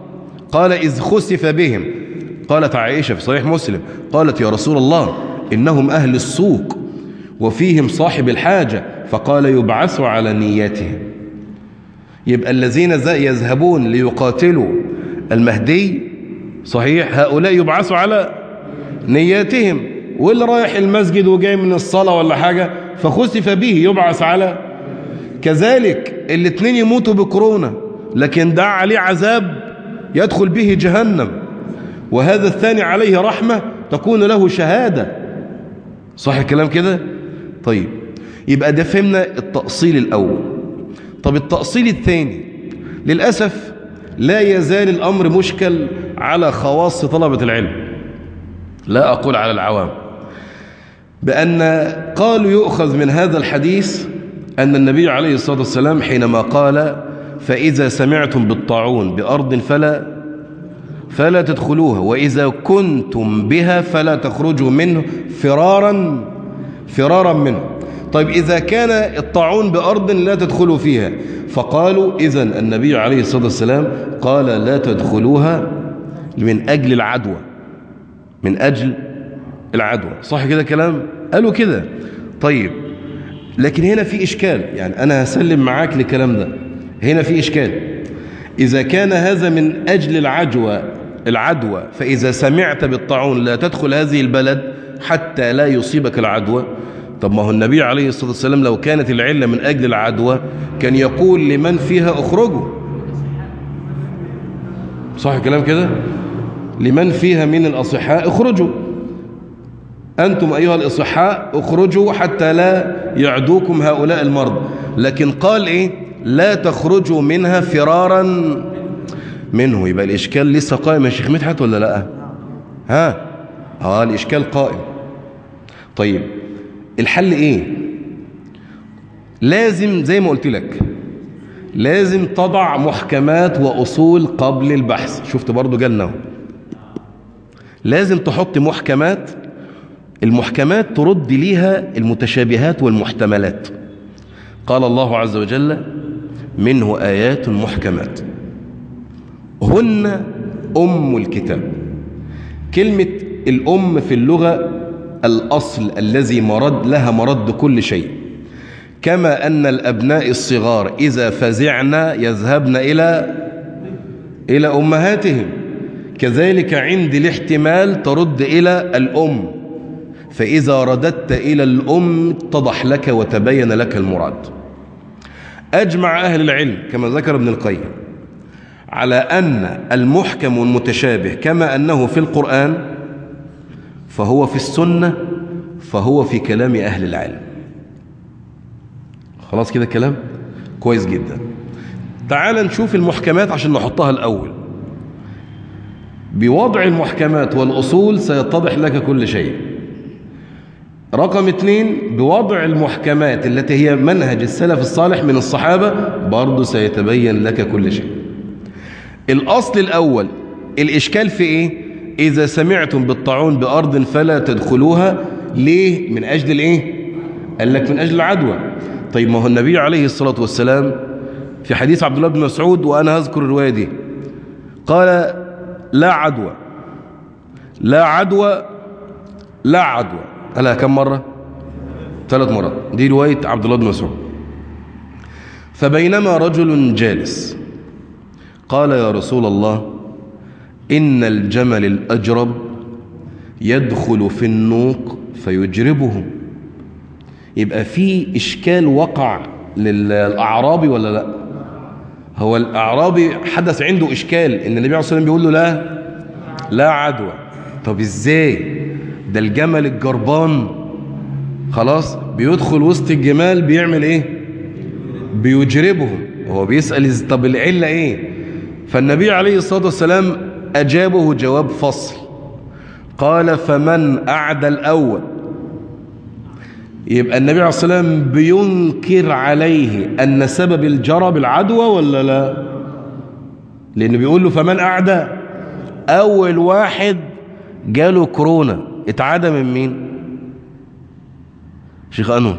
قال إذ خسف بهم قالت عائشة في صحيح مسلم قالت يا رسول الله إنهم أهل السوق وفيهم صاحب الحاجة فقال يبعث على نياتهم يبقى الذين يذهبون ليقاتلوا المهدي صحيح هؤلاء يبعثوا على نياتهم واللي رايح المسجد وجاي من الصلاة ولا حاجة فخسف به يبعث على كذلك الاثنين يموتوا بكورونا لكن ده عليه عذاب يدخل به جهنم وهذا الثاني عليه رحمة تكون له شهادة صح الكلام كده طيب يبقى ده فهمنا التأصيل الأول طب التأصيل الثاني للأسف لا يزال الأمر مشكل على خواص طلبة العلم لا أقول على العوام بأن قالوا يؤخذ من هذا الحديث أن النبي عليه الصلاة والسلام حينما قال فإذا سمعتم بالطاعون بأرض فلا فلا تدخلوها وإذا كنتم بها فلا تخرجوا منه فرارا فرارا منه طيب إذا كان الطاعون بأرض لا تدخلوا فيها فقالوا إذا النبي عليه الصلاة والسلام قال لا تدخلوها من أجل العدوى من أجل العدوى صح كده كلام قالوا كده طيب لكن هنا في إشكال يعني أنا هسلم معاك لكلام ده هنا في إشكال إذا كان هذا من أجل العجوى العدوى فإذا سمعت بالطاعون لا تدخل هذه البلد حتى لا يصيبك العدوى طب ما هو النبي عليه الصلاة والسلام لو كانت العلة من أجل العدوى كان يقول لمن فيها اخرجوا صح الكلام كده لمن فيها من الأصحاء اخرجوا أنتم أيها الإصحاء اخرجوا حتى لا يعدوكم هؤلاء المرضى لكن قال إيه لا تخرجوا منها فرارا منه يبقى الإشكال لسه قائم يا شيخ مدحت ولا لا ها اه الإشكال قائم طيب الحل ايه لازم زي ما قلت لك لازم تضع محكمات وأصول قبل البحث شفت برضو جالنا لازم تحط محكمات المحكمات ترد ليها المتشابهات والمحتملات قال الله عز وجل منه آيات محكمات هن أم الكتاب كلمة الأم في اللغة الأصل الذي مرد لها مرد كل شيء كما أن الأبناء الصغار إذا فزعنا يذهبن إلى إلى أمهاتهم كذلك عند الاحتمال ترد إلى الأم فإذا رددت إلى الأم اتضح لك وتبين لك المراد أجمع أهل العلم كما ذكر ابن القيم على أن المحكم المتشابه كما أنه في القرآن فهو في السنة فهو في كلام أهل العلم خلاص كده كلام كويس جدا تعال نشوف المحكمات عشان نحطها الأول بوضع المحكمات والأصول سيتضح لك كل شيء رقم اثنين بوضع المحكمات التي هي منهج السلف الصالح من الصحابة برضو سيتبين لك كل شيء الأصل الأول الإشكال في إيه إذا سمعتم بالطاعون بأرض فلا تدخلوها ليه من أجل الإيه قال لك من أجل العدوى طيب ما هو النبي عليه الصلاة والسلام في حديث عبد الله بن مسعود وأنا هذكر الرواية دي قال لا عدوى لا عدوى لا عدوى قالها كم مرة ثلاث مرات دي رواية عبد الله بن مسعود فبينما رجل جالس قال يا رسول الله إن الجمل الأجرب يدخل في النوق فيجربه يبقى في إشكال وقع للأعرابي ولا لا هو الأعرابي حدث عنده إشكال إن النبي عليه الصلاة والسلام بيقول له لا لا عدوى طب إزاي ده الجمل الجربان خلاص بيدخل وسط الجمال بيعمل إيه بيجربهم هو بيسأل طب العلة إيه فالنبي عليه الصلاة والسلام أجابه جواب فصل قال فمن أعدى الأول يبقى النبي عليه الصلاة والسلام بينكر عليه أن سبب الجرب العدوى ولا لا لأنه بيقول له فمن أعدى أول واحد جاله كورونا اتعدى من مين شيخ أنور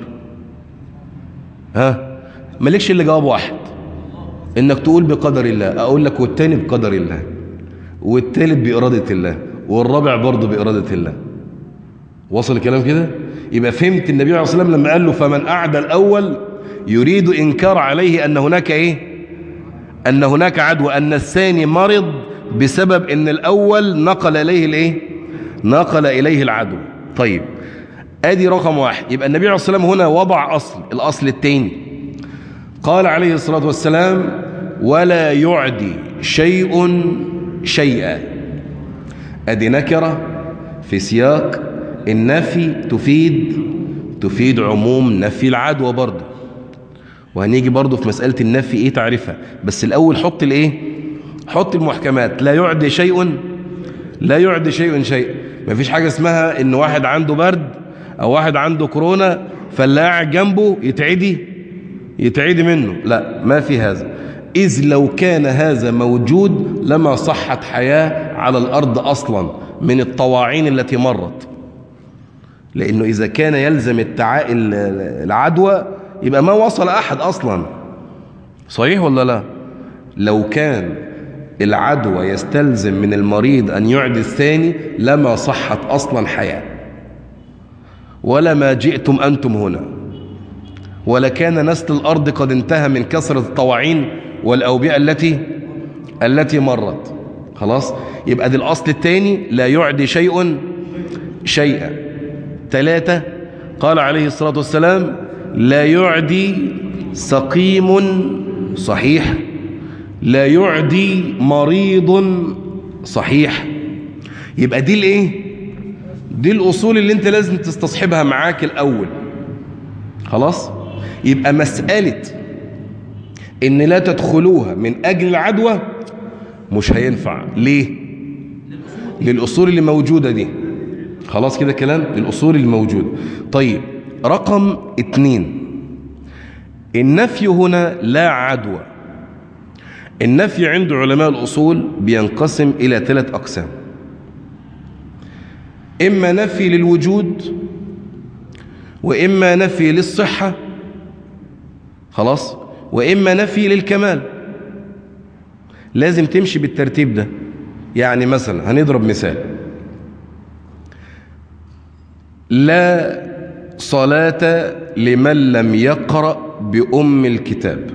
ها مالكش اللي جواب واحد انك تقول بقدر الله اقول لك والتاني بقدر الله والتالت بإرادة الله والرابع برضه بإرادة الله وصل الكلام كده يبقى فهمت النبي عليه الصلاة والسلام لما قال له فمن أعدى الأول يريد إنكار عليه أن هناك إيه أن هناك عدوى أن الثاني مرض بسبب أن الأول نقل إليه الإيه نقل إليه العدو طيب ادي رقم واحد يبقى النبي عليه الصلاة والسلام هنا وضع أصل الأصل الثاني قال عليه الصلاة والسلام ولا يعدي شيء شيئا ادي نكرة في سياق النفي تفيد تفيد عموم نفي العدوى برضه وهنيجي برضه في مسألة النفي ايه تعرفها بس الأول حط الايه حط المحكمات لا يعدي شيء لا يعدي شيء شيء مفيش حاجة اسمها ان واحد عنده برد او واحد عنده كورونا فاللي قاعد جنبه يتعدي يتعدي منه لا ما في هذا إذ لو كان هذا موجود لما صحت حياة على الأرض أصلا من الطواعين التي مرت لأنه إذا كان يلزم التعا... العدوى يبقى ما وصل أحد أصلا صحيح ولا لا لو كان العدوى يستلزم من المريض أن يعدي الثاني لما صحت أصلا حياة ولا ما جئتم أنتم هنا ولكان نسل الأرض قد انتهى من كثرة الطواعين والأوبئة التي التي مرت خلاص يبقى دي الأصل الثاني لا يعدي شيء شيئا ثلاثة قال عليه الصلاة والسلام لا يعدي سقيم صحيح لا يعدي مريض صحيح يبقى دي الايه دي الأصول اللي انت لازم تستصحبها معاك الأول خلاص يبقى مسألة ان لا تدخلوها من اجل العدوى مش هينفع ليه للاصول اللي موجودة دي خلاص كده كلام للاصول اللي موجودة طيب رقم اتنين النفي هنا لا عدوى النفي عند علماء الاصول بينقسم الى ثلاث اقسام اما نفي للوجود واما نفي للصحة خلاص وإما نفي للكمال لازم تمشي بالترتيب ده يعني مثلا هنضرب مثال لا صلاة لمن لم يقرأ بأم الكتاب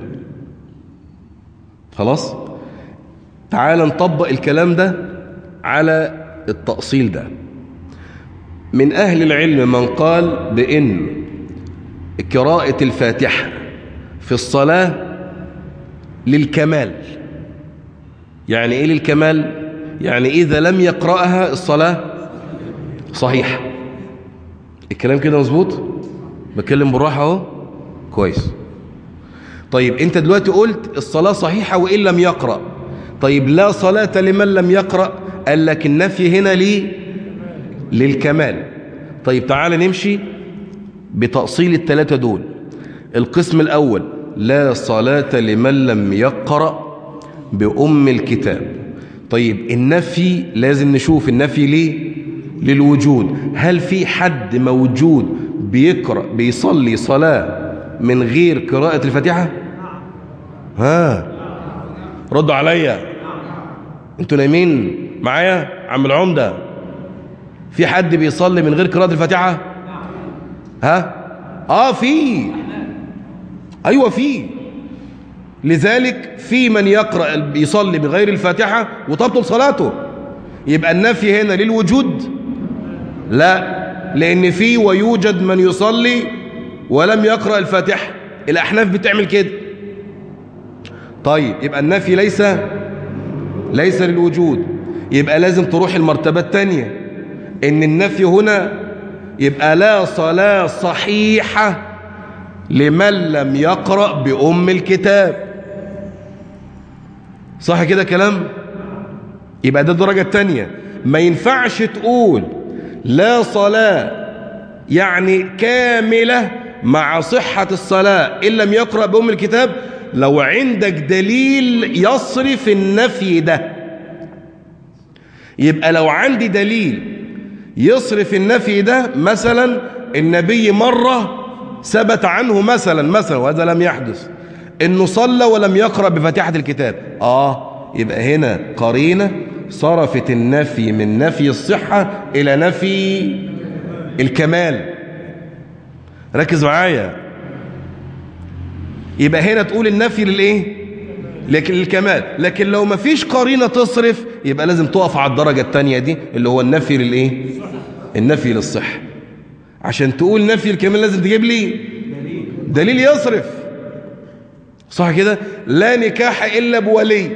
خلاص تعال نطبق الكلام ده على التأصيل ده من أهل العلم من قال بأن قراءة الفاتحة في الصلاة للكمال يعني ايه للكمال يعني اذا لم يقرأها الصلاة صحيح الكلام كده مظبوط بتكلم بالراحة اهو كويس طيب انت دلوقتي قلت الصلاة صحيحة وإن لم يقرأ طيب لا صلاة لمن لم يقرأ قال لك النفي هنا ليه للكمال طيب تعال نمشي بتأصيل الثلاثة دول القسم الأول لا صلاة لمن لم يقرأ بأم الكتاب طيب النفي لازم نشوف النفي ليه للوجود هل في حد موجود بيقرأ بيصلي صلاة من غير قراءة الفاتحة ها ردوا عليا انتوا نايمين معايا عم العمدة في حد بيصلي من غير قراءة الفاتحة ها اه في ايوه في لذلك في من يقرأ يصلي بغير الفاتحة وتبطل صلاته يبقى النفي هنا للوجود لا لان في ويوجد من يصلي ولم يقرأ الفاتحة الاحناف بتعمل كده طيب يبقى النفي ليس ليس للوجود يبقى لازم تروح المرتبة الثانية ان النفي هنا يبقى لا صلاة صحيحة لمن لم يقرأ بأم الكتاب صح كده كلام يبقى ده الدرجة الثانية ما ينفعش تقول لا صلاة يعني كاملة مع صحة الصلاة إن لم يقرأ بأم الكتاب لو عندك دليل يصرف النفي ده يبقى لو عندي دليل يصرف النفي ده مثلا النبي مرة ثبت عنه مثلا مثلا وهذا لم يحدث انه صلى ولم يقرأ بفاتحة الكتاب اه يبقى هنا قرينة صرفت النفي من نفي الصحة إلى نفي الكمال ركز معايا يبقى هنا تقول النفي للإيه لكن للكمال لكن لو ما فيش قرينة تصرف يبقى لازم تقف على الدرجة التانية دي اللي هو النفي للإيه النفي للصحة عشان تقول نفي الكمال لازم تجيب لي دليل يصرف صح كده لا نكاح إلا بولي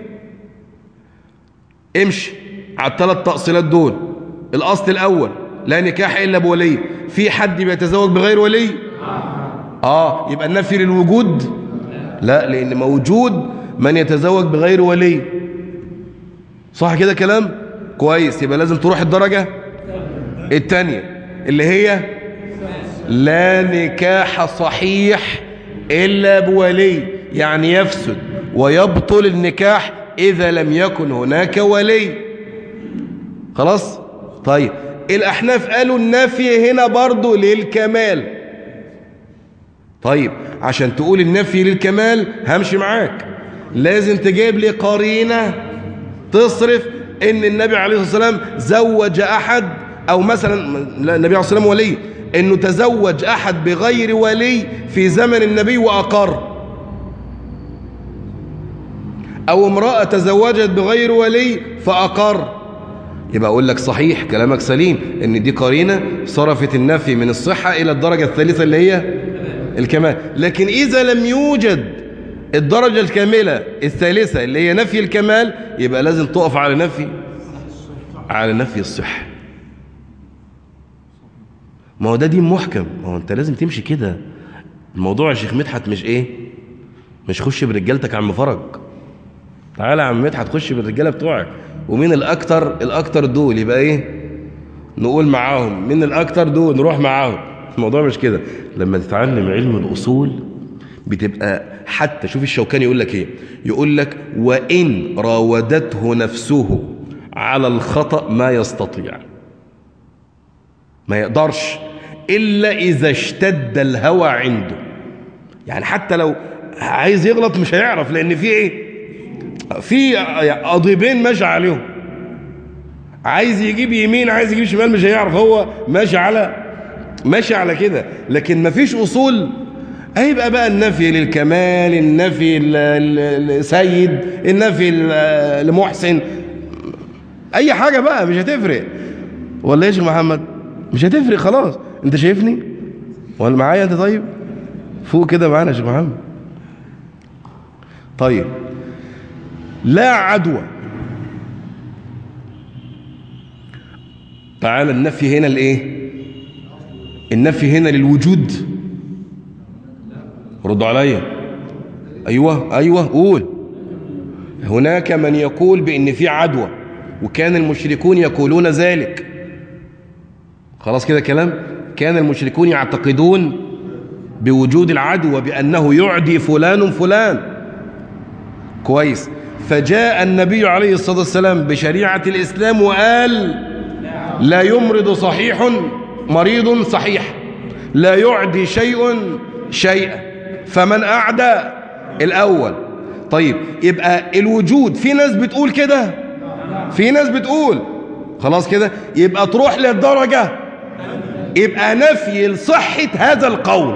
امشي على الثلاث تأصيلات دول الأصل الأول لا نكاح إلا بولي في حد بيتزوج بغير ولي آه يبقى النفي للوجود لا لأن موجود من يتزوج بغير ولي صح كده كلام كويس يبقى لازم تروح الدرجة الثانية اللي هي لا نكاح صحيح إلا بولي يعني يفسد ويبطل النكاح إذا لم يكن هناك ولي خلاص طيب الأحناف قالوا النفي هنا برضو للكمال طيب عشان تقول النفي للكمال همشي معاك لازم تجيب لي قرينة تصرف ان النبي عليه الصلاة والسلام زوج أحد أو مثلا لا النبي عليه الصلاة والسلام ولي انه تزوج أحد بغير ولي في زمن النبي وأقر أو امرأة تزوجت بغير ولي فأقر يبقى أقول لك صحيح كلامك سليم إن دي قرينة صرفت النفي من الصحة إلى الدرجة الثالثة اللي هي الكمال لكن إذا لم يوجد الدرجة الكاملة الثالثة اللي هي نفي الكمال يبقى لازم تقف على نفي على نفي الصحة ما هو ده دين محكم ما هو أنت لازم تمشي كده الموضوع يا شيخ مدحت مش إيه مش خش برجالتك عم فرج تعالى يا عم مدحت خش بالرجاله بتوعك ومين الاكتر الاكتر دول يبقى ايه نقول معاهم مين الاكتر دول نروح معاهم الموضوع مش كده لما تتعلم علم الاصول بتبقى حتى شوف الشوكاني يقول لك ايه يقول لك وان راودته نفسه على الخطا ما يستطيع ما يقدرش الا اذا اشتد الهوى عنده يعني حتى لو عايز يغلط مش هيعرف لان في ايه في قضيبين ماشي عليهم عايز يجيب يمين عايز يجيب شمال مش هيعرف هو ماشي على ماشي على كده لكن مفيش اصول هيبقى بقى النفي للكمال النفي لسيد النفي لمحسن اي حاجه بقى مش هتفرق ولا ايش يا محمد مش هتفرق خلاص انت شايفني ولا معايا انت طيب فوق كده معانا يا شيخ محمد طيب لا عدوى تعال النفي هنا الايه النفي هنا للوجود ردوا عليا ايوه ايوه قول هناك من يقول بان في عدوى وكان المشركون يقولون ذلك خلاص كده كلام كان المشركون يعتقدون بوجود العدوى بانه يعدي فلان فلان كويس فجاء النبي عليه الصلاة والسلام بشريعة الإسلام وقال لا يمرض صحيح مريض صحيح لا يعدي شيء شيئا فمن أعدى الأول طيب يبقى الوجود في ناس بتقول كده في ناس بتقول خلاص كده يبقى تروح للدرجة يبقى نفي لصحة هذا القول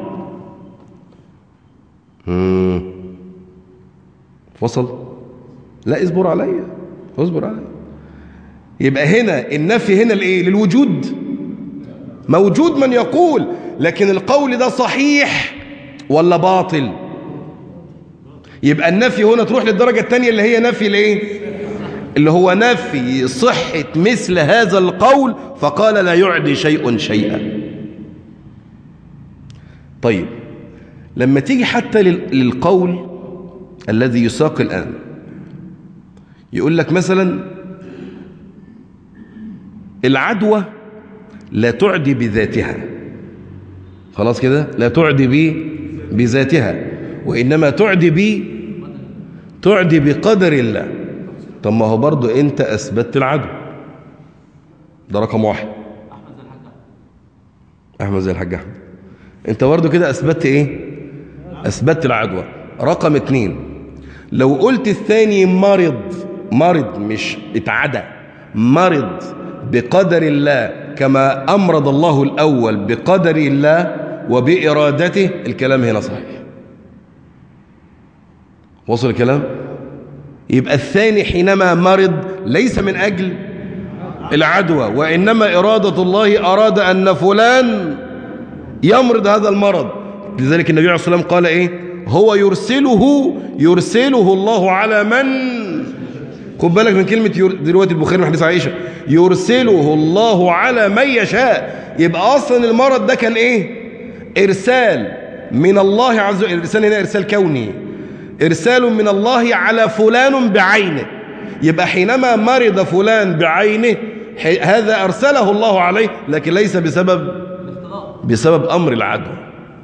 وصل لا اصبر عليا اصبر عليا يبقى هنا النفي هنا الايه للوجود موجود من يقول لكن القول ده صحيح ولا باطل يبقى النفي هنا تروح للدرجة الثانية اللي هي نفي الايه اللي هو نفي صحة مثل هذا القول فقال لا يعدي شيء شيئا طيب لما تيجي حتى للقول الذي يساق الآن يقول لك مثلا العدوى لا تعدي بذاتها خلاص كده لا تعدي بي بذاتها وإنما تعدي بي تعدي بقدر الله طب ما هو برضو انت اثبتت العدو ده رقم واحد احمد زي الحاج احمد انت برضو كده اثبتت ايه اثبتت العدوى رقم اتنين لو قلت الثاني مرض مرض مش اتعدى مرض بقدر الله كما أمرض الله الأول بقدر الله وبإرادته الكلام هنا صحيح وصل الكلام يبقى الثاني حينما مرض ليس من أجل العدوى وإنما إرادة الله أراد أن فلان يمرض هذا المرض لذلك النبي عليه الصلاة والسلام قال إيه هو يرسله يرسله الله على من خد بالك من كلمة ير... دلوقتي البخاري من حديث عائشة يرسله الله على من يشاء يبقى أصلا المرض ده كان إيه إرسال من الله عز وجل الإرسال هنا إرسال كوني إرسال من الله على فلان بعينه يبقى حينما مرض فلان بعينه هذا أرسله الله عليه لكن ليس بسبب بسبب أمر العدوى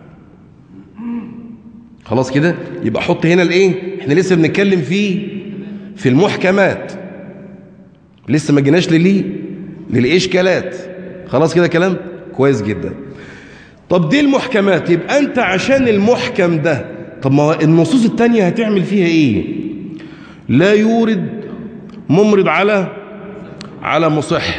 خلاص كده يبقى حط هنا الايه احنا لسه بنتكلم فيه في المحكمات لسه ما جيناش لليه للاشكالات خلاص كده كلام كويس جدا طب دي المحكمات يبقى انت عشان المحكم ده طب ما النصوص التانية هتعمل فيها ايه لا يورد ممرض على على مصح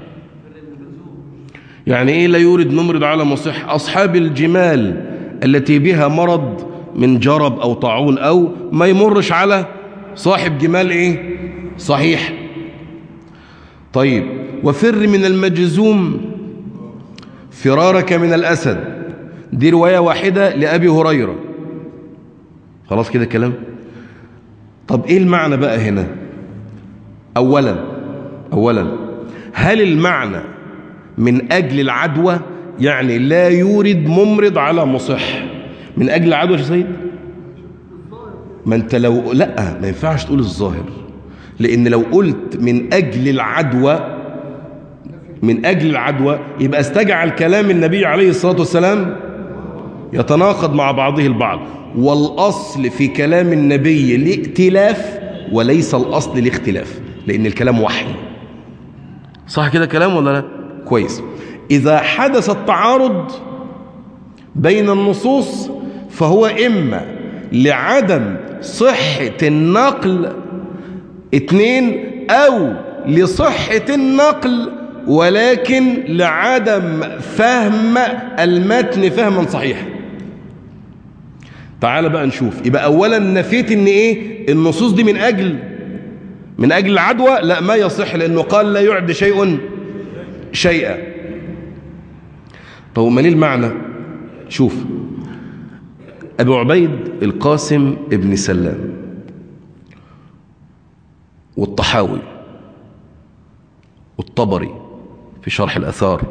يعني ايه لا يورد ممرض على مصح اصحاب الجمال التي بها مرض من جرب او طاعون او ما يمرش على صاحب جمال ايه صحيح طيب وفر من المجزوم فرارك من الاسد دي روايه واحده لابي هريره خلاص كده الكلام طب ايه المعنى بقى هنا اولا اولا هل المعنى من اجل العدوى يعني لا يورد ممرض على مصح من اجل العدوى يا سيد ما انت لو لا ما ينفعش تقول الظاهر لان لو قلت من اجل العدوى من اجل العدوى يبقى استجعل كلام النبي عليه الصلاه والسلام يتناقض مع بعضه البعض والاصل في كلام النبي الائتلاف وليس الاصل الاختلاف لان الكلام وحي صح كده كلام ولا لا كويس اذا حدث التعارض بين النصوص فهو اما لعدم صحة النقل اتنين او لصحة النقل ولكن لعدم فهم المتن فهما صحيحا تعال بقى نشوف يبقى اولا نفيت ان ايه النصوص دي من اجل من اجل العدوى لا ما يصح لانه قال لا يعد شيء شيئا طب ما ليه المعنى شوف ابو عبيد القاسم ابن سلام والطحاوي والطبري في شرح الأثار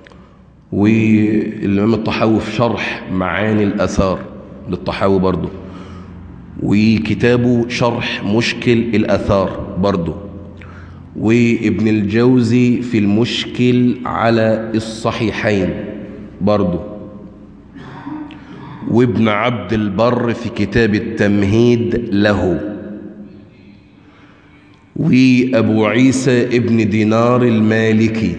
والإمام الطحاوي في شرح معاني الأثار للطحاوي برضه وكتابه شرح مشكل الأثار برضه وابن الجوزي في المشكل على الصحيحين برضه وابن عبد البر في كتاب التمهيد له وأبو عيسى ابن دينار المالكي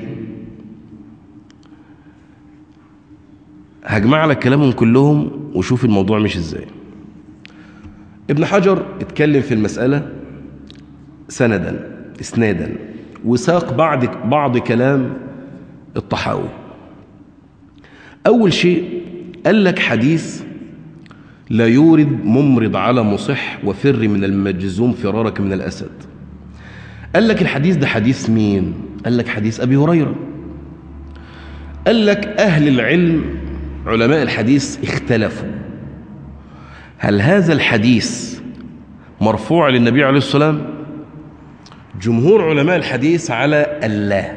هجمع لك كلامهم كلهم وشوف الموضوع مش ازاي ابن حجر اتكلم في المسألة سندا اسنادا وساق بعض بعض كلام الطحاوي أول شيء قال لك حديث لا يورد ممرض على مصح وفر من المجزوم فرارك من الأسد قال لك الحديث ده حديث مين قال لك حديث أبي هريرة قال لك أهل العلم علماء الحديث اختلفوا هل هذا الحديث مرفوع للنبي عليه الصلاة والسلام جمهور علماء الحديث على الله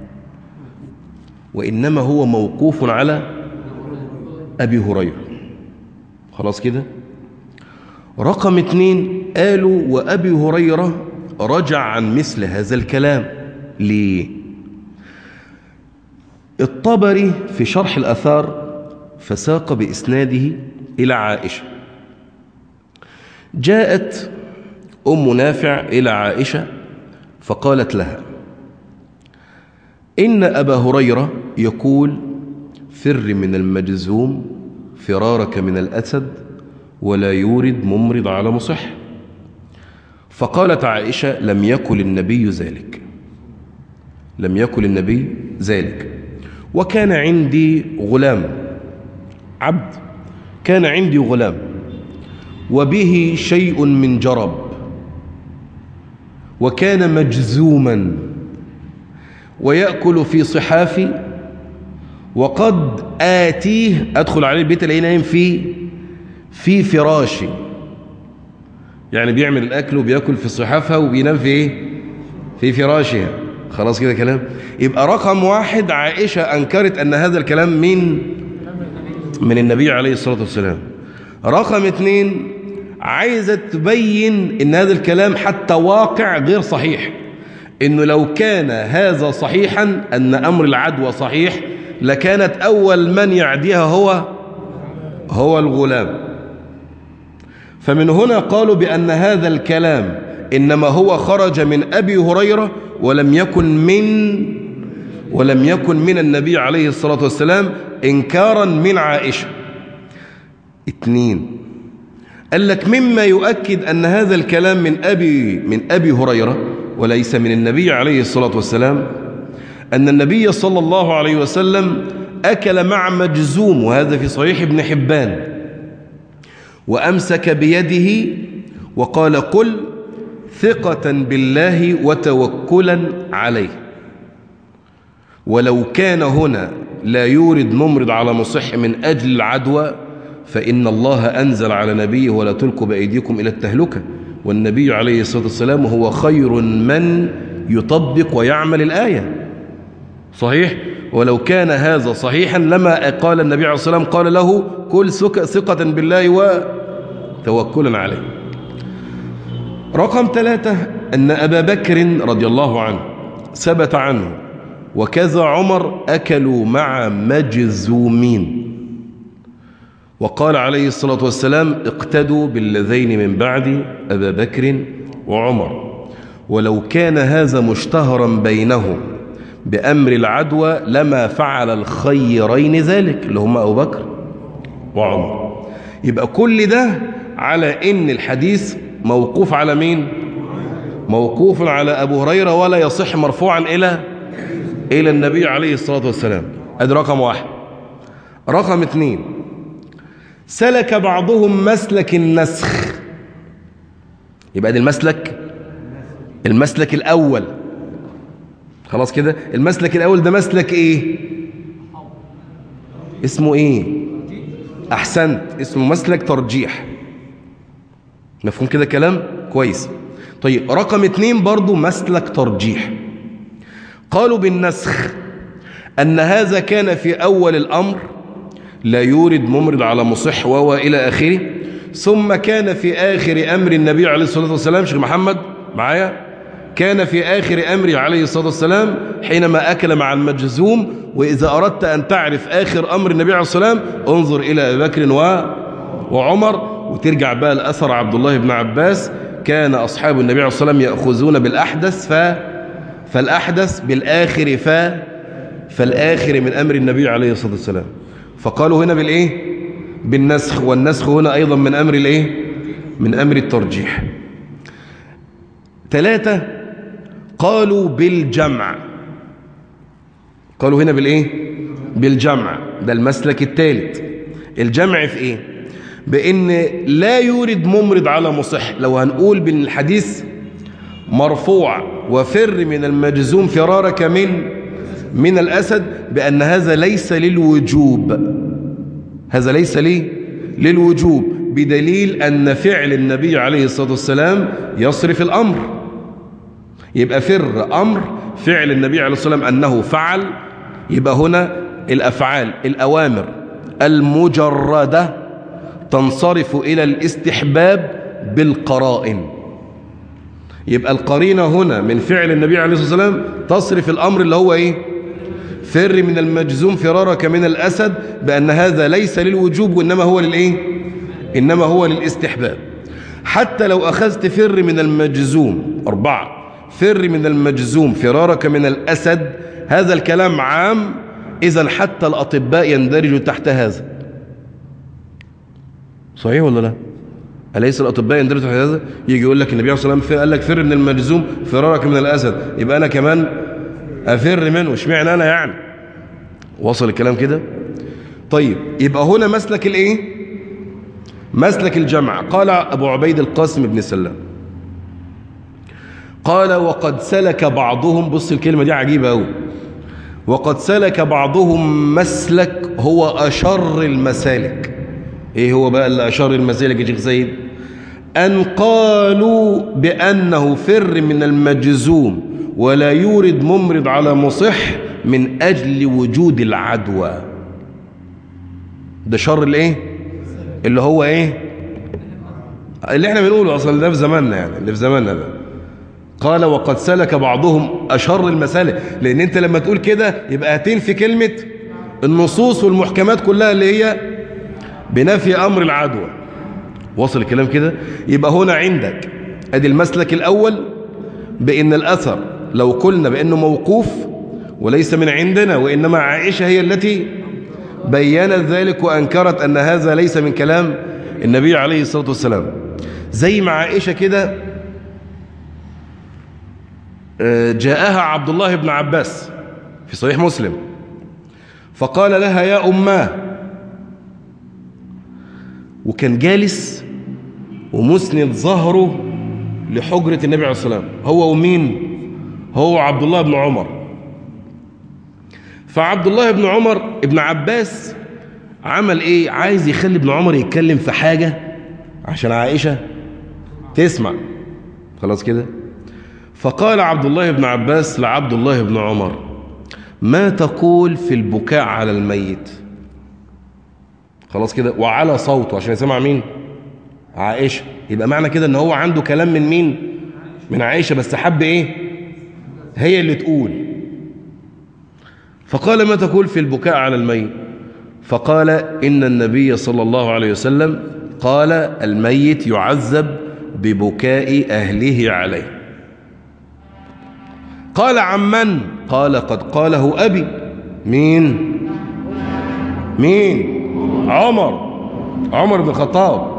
وإنما هو موقوف على أبي هريرة خلاص كده رقم اتنين قالوا وأبي هريرة رجع عن مثل هذا الكلام ليه الطبري في شرح الأثار فساق بإسناده إلى عائشة جاءت أم نافع إلى عائشة فقالت لها إن أبا هريرة يقول فر من المجزوم فرارك من الأسد ولا يورد ممرض على مصح فقالت عائشة لم يكن النبي ذلك لم يكن النبي ذلك وكان عندي غلام عبد كان عندي غلام وبه شيء من جرب وكان مجزوما ويأكل في صحافي وقد آتيه أدخل عليه البيت اللي نايم فيه في فراشي يعني بيعمل الأكل وبيأكل في صحافها وبينام في إيه؟ في فراشها خلاص كده كلام يبقى رقم واحد عائشة أنكرت أن هذا الكلام من من النبي عليه الصلاة والسلام رقم اثنين عايزة تبين ان هذا الكلام حتى واقع غير صحيح انه لو كان هذا صحيحا ان امر العدوى صحيح لكانت اول من يعديها هو هو الغلام فمن هنا قالوا بان هذا الكلام انما هو خرج من ابي هريرة ولم يكن من ولم يكن من النبي عليه الصلاة والسلام انكارا من عائشة اثنين قال لك مما يؤكد أن هذا الكلام من أبي, من أبي هريرة وليس من النبي عليه الصلاة والسلام أن النبي صلى الله عليه وسلم أكل مع مجزوم وهذا في صحيح ابن حبان وأمسك بيده وقال قل ثقة بالله وتوكلا عليه ولو كان هنا لا يورد ممرض على مصح من أجل العدوى فإن الله أنزل على نبيه ولا تلقوا بأيديكم إلى التهلكة والنبي عليه الصلاة والسلام هو خير من يطبق ويعمل الآية صحيح ولو كان هذا صحيحا لما قال النبي عليه الصلاة والسلام قال له كل ثقة بالله وتوكلا عليه رقم ثلاثة أن أبا بكر رضي الله عنه ثبت عنه وكذا عمر أكلوا مع مجزومين وقال عليه الصلاة والسلام اقتدوا بالذين من بعد أبا بكر وعمر ولو كان هذا مشتهرا بينهم بأمر العدوى لما فعل الخيرين ذلك اللي هم أبو بكر وعمر يبقى كل ده على إن الحديث موقوف على مين موقوف على أبو هريرة ولا يصح مرفوعا إلى إلى النبي عليه الصلاة والسلام ادي رقم واحد رقم اثنين سلك بعضهم مسلك النسخ يبقى دي المسلك المسلك الأول خلاص كده المسلك الأول ده مسلك إيه اسمه إيه أحسنت اسمه مسلك ترجيح مفهوم كده كلام كويس طيب رقم اتنين برضو مسلك ترجيح قالوا بالنسخ أن هذا كان في أول الأمر لا يورد ممرض على مصح وهو إلى آخره ثم كان في آخر أمر النبي عليه الصلاة والسلام شيخ محمد معايا كان في آخر أمره عليه الصلاة والسلام حينما أكل مع المجزوم وإذا أردت أن تعرف آخر أمر النبي عليه الصلاة والسلام انظر إلى أبي بكر و... وعمر وترجع بقى الأثر عبد الله بن عباس كان أصحاب النبي عليه الصلاة والسلام يأخذون بالأحدث ف... فالأحدث بالآخر ف... فالآخر من أمر النبي عليه الصلاة والسلام فقالوا هنا بالإيه بالنسخ والنسخ هنا أيضا من أمر الإيه من أمر الترجيح ثلاثة قالوا بالجمع قالوا هنا بالإيه بالجمع ده المسلك الثالث الجمع في إيه بأن لا يورد ممرض على مصح لو هنقول بأن الحديث مرفوع وفر من المجزوم فرارك من من الأسد بأن هذا ليس للوجوب هذا ليس لي للوجوب بدليل أن فعل النبي عليه الصلاة والسلام يصرف الأمر يبقى فر أمر فعل النبي عليه الصلاة والسلام أنه فعل يبقى هنا الأفعال الأوامر المجردة تنصرف إلى الاستحباب بالقرائن يبقى القرينة هنا من فعل النبي عليه الصلاة والسلام تصرف الأمر اللي هو إيه فر من المجزوم فرارك من الأسد بأن هذا ليس للوجوب وإنما هو للإيه إنما هو للاستحباب حتى لو أخذت فر من المجزوم أربعة فر من المجزوم فرارك من الأسد هذا الكلام عام إذا حتى الأطباء يندرجوا تحت هذا صحيح ولا لا أليس الأطباء يندرجوا تحت هذا يجي يقول لك النبي عليه الصلاة والسلام قال لك فر من المجزوم فرارك من الأسد يبقى أنا كمان أفر منه اشمعنى أنا يعني وصل الكلام كده طيب يبقى هنا مسلك الايه مسلك الجمع قال أبو عبيد القاسم بن سلام قال وقد سلك بعضهم بص الكلمة دي عجيبة أوي وقد سلك بعضهم مسلك هو أشر المسالك ايه هو بقى اللي أشر المسالك يا شيخ سيد أن قالوا بأنه فر من المجزوم ولا يورد ممرض على مصح من أجل وجود العدوى ده شر الايه اللي هو ايه اللي احنا بنقوله اصلا ده في زماننا يعني اللي في زماننا ده قال وقد سلك بعضهم أشر المسالك لأن أنت لما تقول كده يبقى هتنفي كلمة النصوص والمحكمات كلها اللي هي بنفي أمر العدوى وصل الكلام كده يبقى هنا عندك ادي المسلك الأول بأن الأثر لو قلنا بأنه موقوف وليس من عندنا وإنما عائشة هي التي بينت ذلك وأنكرت أن هذا ليس من كلام النبي عليه الصلاة والسلام زي ما عائشة كده جاءها عبد الله بن عباس في صحيح مسلم فقال لها يا أماه وكان جالس ومسند ظهره لحجرة النبي عليه الصلاة والسلام هو ومين هو عبد الله بن عمر فعبد الله بن عمر ابن عباس عمل ايه عايز يخلي ابن عمر يتكلم في حاجة عشان عائشة تسمع خلاص كده فقال عبد الله بن عباس لعبد الله بن عمر ما تقول في البكاء على الميت خلاص كده وعلى صوته عشان يسمع مين عائشة يبقى معنى كده ان هو عنده كلام من مين من عائشة بس حب ايه هي اللي تقول فقال ما تقول في البكاء على الميت فقال إن النبي صلى الله عليه وسلم قال الميت يعذب ببكاء أهله عليه قال عمن قال قد قاله أبي مين مين عمر عمر بن الخطاب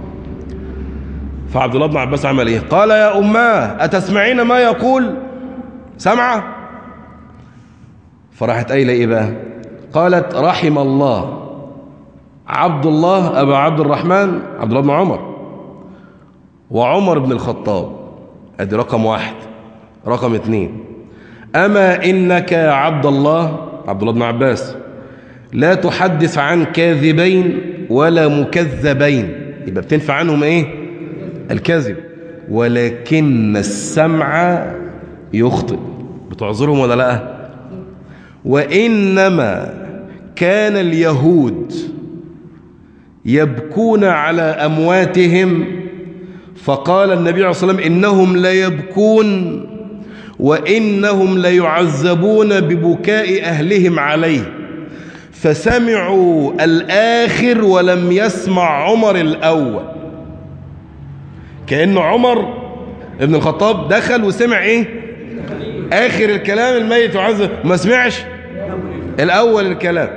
فعبد الله بن عباس عمل ايه قال يا أماه أتسمعين ما يقول سمعه فراحت قايله ايه بقى قالت رحم الله عبد الله أبا عبد الرحمن عبد الله بن عمر وعمر بن الخطاب ادي رقم واحد رقم اثنين أما إنك يا عبد الله عبد الله بن عباس لا تحدث عن كاذبين ولا مكذبين يبقى بتنفع عنهم ايه الكذب ولكن السمع يخطئ بتعذرهم ولا لا وإنما كان اليهود يبكون على أمواتهم فقال النبي عليه الصلاة والسلام إنهم ليبكون وإنهم ليعذبون ببكاء أهلهم عليه فسمعوا الآخر ولم يسمع عمر الأول كأن عمر ابن الخطاب دخل وسمع إيه آخر الكلام الميت يعذب ما سمعش الأول الكلام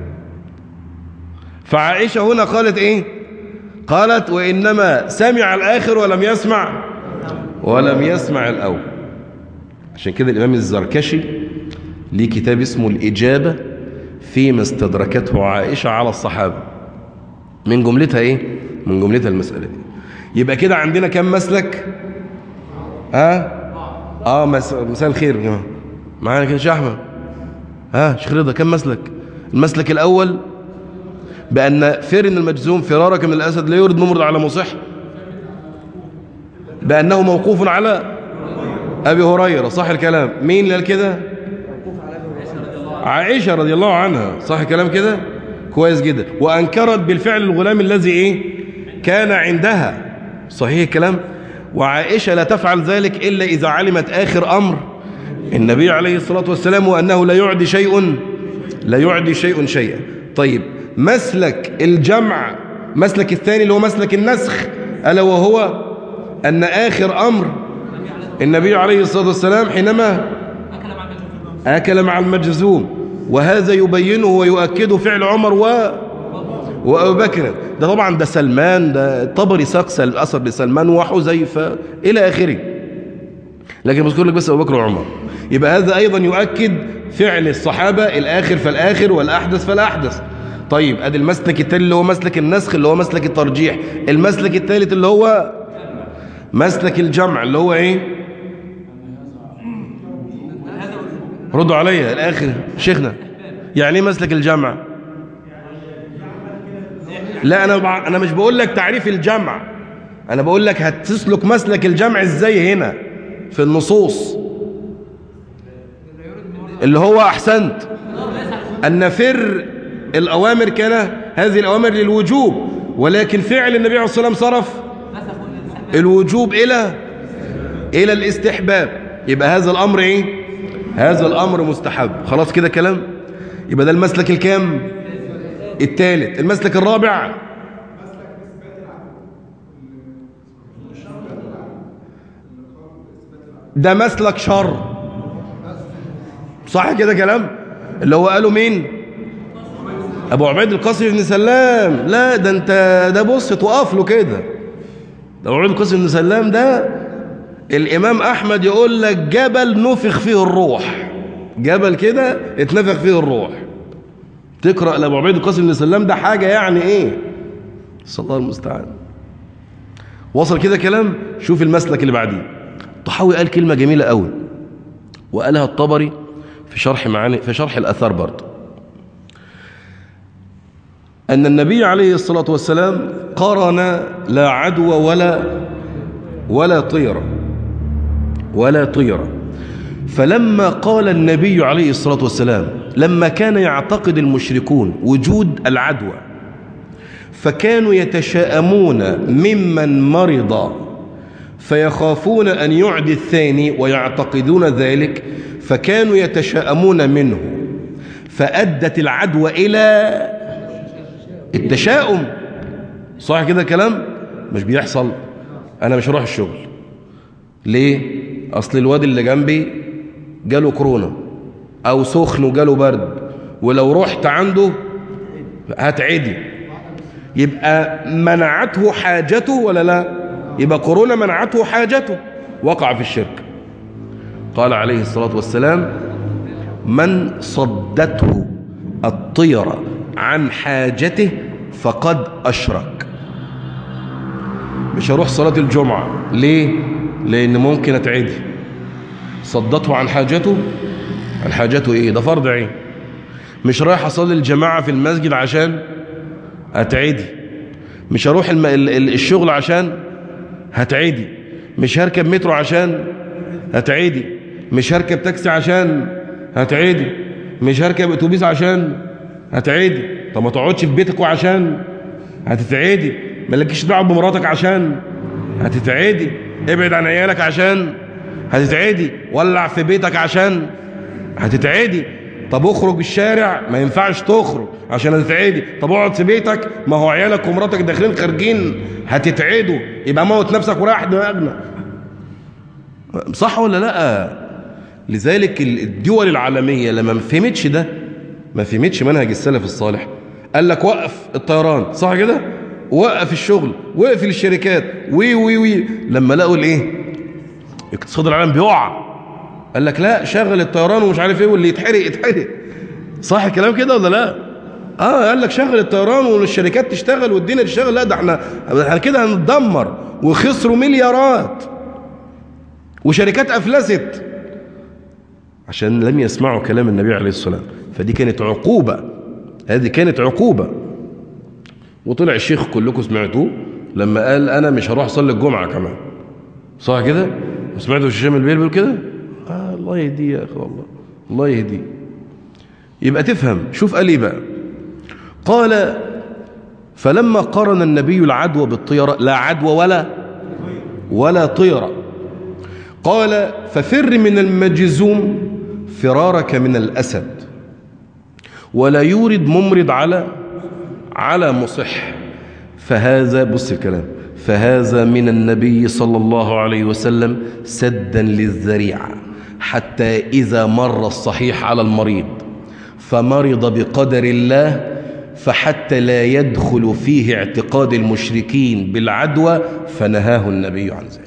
فعائشة هنا قالت إيه قالت وإنما سمع الآخر ولم يسمع ولم يسمع الأول عشان كده الإمام الزركشي ليه كتاب اسمه الإجابة فيما استدركته عائشة على الصحابة من جملتها إيه من جملتها المسألة دي يبقى كده عندنا كم مسلك ها اه مس... مساء الخير يا جماعه معانا كده شحمه ها شيخ رضا كم مسلك المسلك الاول بان فرن المجزوم فرارك من الاسد لا يورد ممرض على مصح بانه موقوف على ابي هريره صح الكلام مين اللي قال كده عائشه رضي الله عنها صح الكلام كده كويس جدا وانكرت بالفعل الغلام الذي ايه كان عندها صحيح الكلام وعائشة لا تفعل ذلك إلا إذا علمت آخر أمر النبي عليه الصلاة والسلام وأنه لا يعدي شيء لا يعدي شيء شيئا طيب مسلك الجمع مسلك الثاني اللي هو مسلك النسخ ألا وهو أن آخر أمر النبي عليه الصلاة والسلام حينما أكل مع المجزوم وهذا يبينه ويؤكده فعل عمر و وابو بكر ده طبعا ده سلمان ده طبري ساق سل- اثر لسلمان وحذيفه الى اخره لكن بذكر لك بس ابو بكر وعمر يبقى هذا ايضا يؤكد فعل الصحابه الاخر فالاخر والاحدث فالاحدث طيب ادي المسلك الثاني اللي هو مسلك النسخ اللي هو مسلك الترجيح المسلك الثالث اللي هو مسلك الجمع اللي هو ايه ردوا عليا الاخر شيخنا يعني ايه مسلك الجمع لا انا بع... انا مش بقول لك تعريف الجمع انا بقول لك هتسلك مسلك الجمع ازاي هنا في النصوص اللي هو احسنت ان نفر الاوامر كان هذه الاوامر للوجوب ولكن فعل النبي عليه الصلاه والسلام صرف الوجوب الى الى الاستحباب يبقى هذا الامر ايه هذا الامر مستحب خلاص كده كلام يبقى ده المسلك الكام الثالث المسلك الرابع ده مسلك شر صح كده كلام اللي هو قاله مين ابو عبيد القاسم بن سلام لا ده انت ده بص تقف له كده ده ابو عبيد القاسم بن سلام ده الامام احمد يقول لك جبل نفخ فيه الروح جبل كده اتنفخ فيه الروح تقرا لابو عبيد القاسم بن سلام ده حاجه يعني ايه صلى الله المستعان وصل كده كلام شوف المسلك اللي بعديه طحاوي قال كلمه جميله قوي وقالها الطبري في شرح معاني في شرح الاثار برضه ان النبي عليه الصلاه والسلام قرن لا عدوى ولا ولا طيره ولا طيره فلما قال النبي عليه الصلاة والسلام لما كان يعتقد المشركون وجود العدوى فكانوا يتشاءمون ممن مرض فيخافون أن يعدي الثاني ويعتقدون ذلك فكانوا يتشاءمون منه فأدت العدوى إلى التشاؤم صح كده كلام مش بيحصل أنا مش هروح الشغل ليه أصل الواد اللي جنبي جاله كورونا او سخن وجاله برد ولو رحت عنده هتعدي يبقى منعته حاجته ولا لا يبقى كورونا منعته حاجته وقع في الشرك قال عليه الصلاة والسلام من صدته الطيرة عن حاجته فقد أشرك مش هروح صلاة الجمعة ليه لأن ممكن أتعدي صدته عن حاجته عن حاجته ايه ده فرض عين مش رايح اصلي الجماعه في المسجد عشان هتعدي مش هروح الم... الشغل عشان هتعدي مش هركب مترو عشان هتعدي مش هركب تاكسي عشان هتعدي مش هركب اتوبيس عشان هتعدي طب ما تقعدش في بيتك وعشان هتتعدي مالكش دعوه بمراتك عشان هتتعدي ابعد عن عيالك عشان هتتعدي ولع في بيتك عشان هتتعدي طب اخرج الشارع ما ينفعش تخرج عشان هتتعدي طب اقعد في بيتك ما هو عيالك ومراتك داخلين خارجين هتتعدوا يبقى موت نفسك ورايح دماغنا صح ولا لا لذلك الدول العالمية لما ما فهمتش ده ما فهمتش منهج السلف الصالح قال لك وقف الطيران صح كده وقف الشغل وقف الشركات وي وي وي لما لقوا الايه اقتصاد العالم بيقع قال لك لا شغل الطيران ومش عارف ايه واللي يتحرق يتحرق صح الكلام كده ولا لا اه قال لك شغل الطيران والشركات تشتغل والدنيا تشتغل لا ده احنا احنا كده هنتدمر وخسروا مليارات وشركات افلست عشان لم يسمعوا كلام النبي عليه الصلاه والسلام فدي كانت عقوبه هذه كانت عقوبه وطلع الشيخ كلكم سمعتوه لما قال انا مش هروح اصلي الجمعه كمان صح كده سمعتوا الشيخ البيل بيقول كده آه الله يهديه يا اخي والله الله يهديه يبقى تفهم شوف قال ايه بقى قال فلما قرن النبي العدوى بالطيرة لا عدوى ولا ولا طيرة قال ففر من المجزوم فرارك من الأسد ولا يورد ممرض على على مصح فهذا بص الكلام فهذا من النبي صلى الله عليه وسلم سدا للذريعة حتى إذا مر الصحيح على المريض فمرض بقدر الله فحتى لا يدخل فيه اعتقاد المشركين بالعدوى فنهاه النبي عن ذلك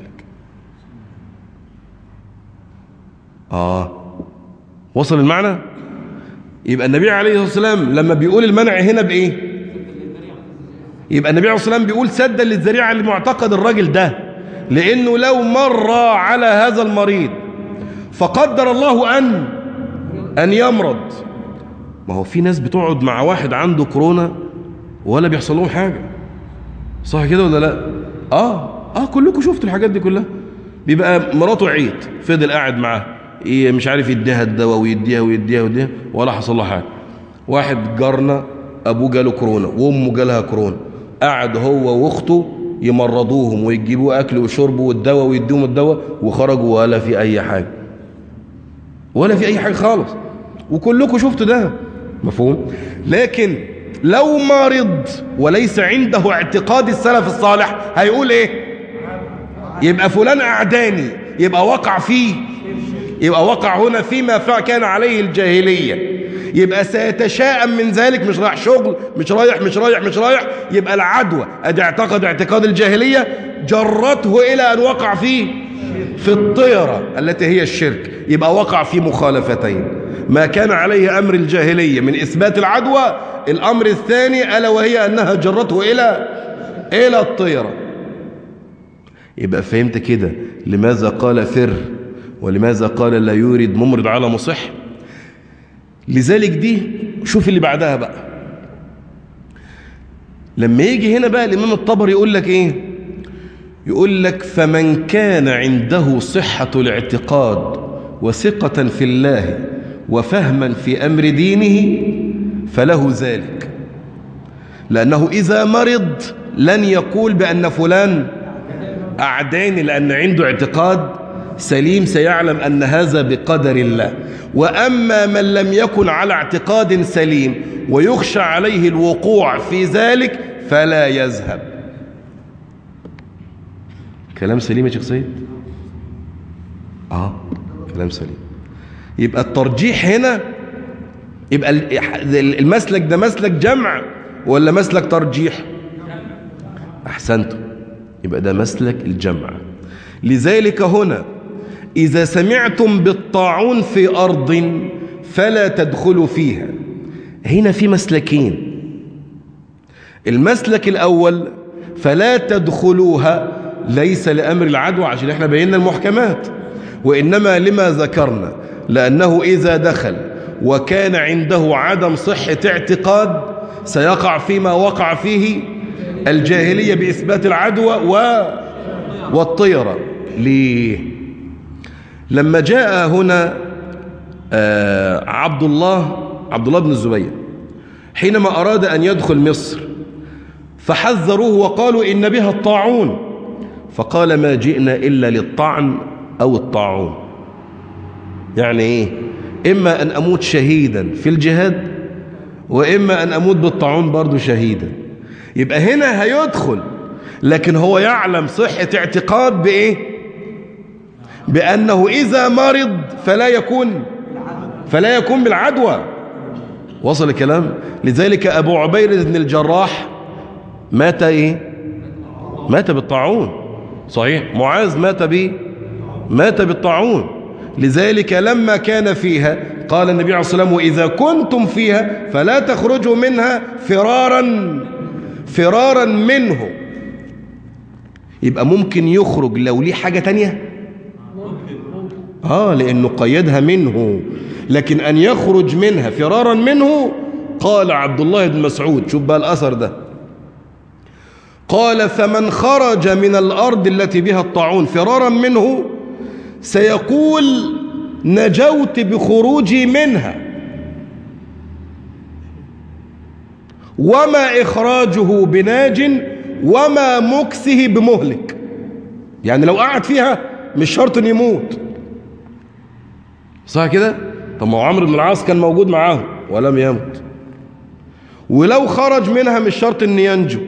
آه وصل المعنى يبقى النبي عليه الصلاة والسلام لما بيقول المنع هنا بإيه يبقى النبي عليه الصلاة والسلام بيقول سدا للذريعة لمعتقد الراجل ده لأنه لو مر على هذا المريض فقدر الله أن أن يمرض ما هو في ناس بتقعد مع واحد عنده كورونا ولا بيحصل لهم حاجة صح كده ولا لا آه آه كلكم شفتوا الحاجات دي كلها بيبقى مراته عيد فضل قاعد معاه إيه مش عارف يديها الدواء ويديها ويديها ويديها ولا حصل لها حاجة واحد جارنا أبوه جاله كورونا وأمه جالها كورونا قعد هو واخته يمرضوهم ويجيبوا اكل وشرب والدواء ويديهم الدواء وخرجوا ولا في اي حاجه ولا في اي حاجه خالص وكلكم شفتوا ده مفهوم لكن لو مرض وليس عنده اعتقاد السلف الصالح هيقول ايه يبقى فلان اعداني يبقى وقع فيه يبقى وقع هنا فيما كان عليه الجاهليه يبقى سيتشاءم من ذلك مش رايح شغل مش رايح مش رايح مش رايح يبقى العدوى ادي اعتقد اعتقاد الجاهلية جرته الى ان وقع فيه في الطيرة التي هي الشرك يبقى وقع في مخالفتين ما كان عليه امر الجاهلية من اثبات العدوى الامر الثاني الا وهي انها جرته الى الى الطيرة يبقى فهمت كده لماذا قال فر ولماذا قال لا يورد ممرض على مصح لذلك دي شوف اللي بعدها بقى لما يجي هنا بقى الإمام الطبري يقول لك إيه يقول لك فمن كان عنده صحة الاعتقاد وثقة في الله وفهما في أمر دينه فله ذلك لأنه إذا مرض لن يقول بأن فلان أعداني لأن عنده اعتقاد سليم سيعلم أن هذا بقدر الله وأما من لم يكن على اعتقاد سليم ويخشى عليه الوقوع في ذلك فلا يذهب كلام سليم يا شيخ سيد اه كلام سليم يبقى الترجيح هنا يبقى المسلك ده مسلك جمع ولا مسلك ترجيح احسنتم يبقى ده مسلك الجمع لذلك هنا إذا سمعتم بالطاعون في أرض فلا تدخلوا فيها هنا في مسلكين المسلك الأول فلا تدخلوها ليس لأمر العدوى عشان احنا بينا المحكمات وإنما لما ذكرنا لأنه إذا دخل وكان عنده عدم صحة اعتقاد سيقع فيما وقع فيه الجاهلية بإثبات العدوى و... والطيرة ليه لما جاء هنا عبد الله عبد الله بن الزبير حينما أراد أن يدخل مصر فحذروه وقالوا إن بها الطاعون فقال ما جئنا إلا للطعن أو الطاعون يعني إيه إما أن أموت شهيدا في الجهاد وإما أن أموت بالطاعون برضو شهيدا يبقى هنا هيدخل لكن هو يعلم صحة اعتقاد بإيه بأنه إذا مرض فلا يكون فلا يكون بالعدوى وصل الكلام لذلك أبو عبير بن الجراح مات إيه مات بالطاعون صحيح معاذ مات به مات بالطاعون لذلك لما كان فيها قال النبي عليه الصلاة والسلام وإذا كنتم فيها فلا تخرجوا منها فرارا فرارا منه يبقى ممكن يخرج لو ليه حاجة تانية آه لأنه قيدها منه لكن أن يخرج منها فرارا منه قال عبد الله بن مسعود شوف بقى الأثر ده قال فمن خرج من الأرض التي بها الطاعون فرارا منه سيقول نجوت بخروجي منها وما إخراجه بناج وما مكسه بمهلك يعني لو قعد فيها مش شرط ان يموت صح كده طب ما هو عمرو بن العاص كان موجود معاهم ولم يمت ولو خرج منها مش شرط ان ينجو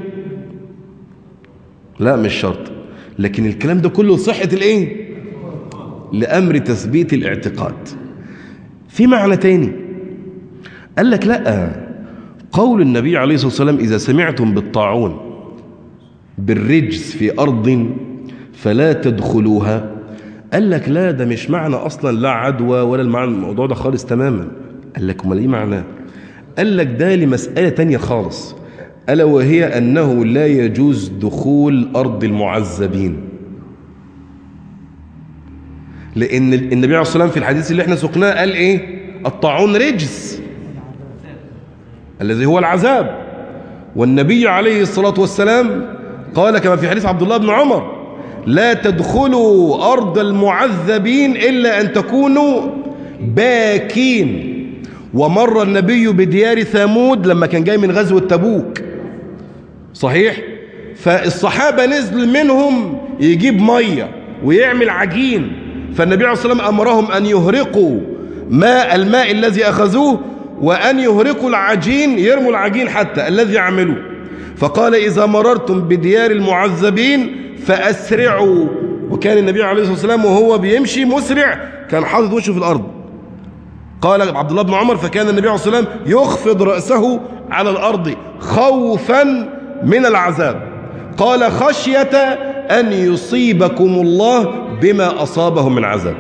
لا مش شرط لكن الكلام ده كله صحة الايه لأمر تثبيت الاعتقاد في معنى تاني قال لك لا قول النبي عليه الصلاة والسلام إذا سمعتم بالطاعون بالرجز في أرض فلا تدخلوها قال لك لا ده مش معنى أصلا لا عدوى ولا المعنى الموضوع ده خالص تماما قال لك امال ايه معناه قال لك ده لمسألة تانية خالص ألا وهي أنه لا يجوز دخول أرض المعذبين لأن النبي عليه الصلاة والسلام في الحديث اللي احنا سقناه قال إيه الطاعون رجس الذي هو العذاب والنبي عليه الصلاة والسلام قال كما في حديث عبد الله بن عمر لا تدخلوا أرض المعذبين إلا أن تكونوا باكين ومر النبي بديار ثامود لما كان جاي من غزوة تبوك صحيح فالصحابة نزل منهم يجيب مية ويعمل عجين فالنبي عليه الصلاة والسلام أمرهم أن يهرقوا ماء الماء الذي أخذوه وأن يهرقوا العجين يرموا العجين حتى الذي عملوه فقال إذا مررتم بديار المعذبين فأسرعوا وكان النبي عليه الصلاة والسلام وهو بيمشي مسرع كان حاطط وشه في الأرض قال عبد الله بن عمر فكان النبي عليه الصلاة والسلام يخفض رأسه على الأرض خوفا من العذاب قال خشية أن يصيبكم الله بما أصابه من عذاب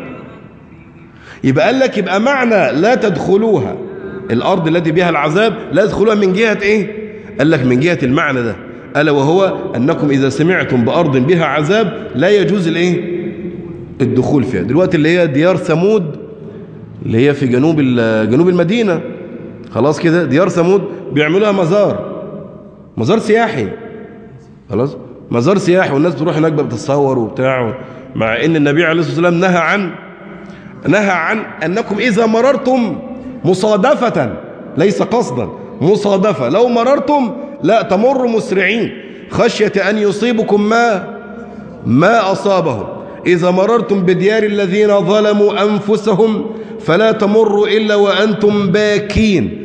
يبقى قال لك يبقى معنى لا تدخلوها الأرض التي بها العذاب لا تدخلوها من جهة إيه قال لك من جهة المعنى ده ألا وهو أنكم إذا سمعتم بأرض بها عذاب لا يجوز الإيه الدخول فيها دلوقتي اللي هي ديار ثمود اللي هي في جنوب جنوب المدينة خلاص كده ديار ثمود بيعملوها مزار مزار سياحي خلاص مزار سياحي والناس تروح هناك بقى بتتصور وبتاع مع ان النبي عليه الصلاه والسلام نهى عن نهى عن انكم اذا مررتم مصادفه ليس قصدا مصادفه لو مررتم لا تمروا مسرعين خشيه ان يصيبكم ما ما اصابهم اذا مررتم بديار الذين ظلموا انفسهم فلا تمروا الا وانتم باكين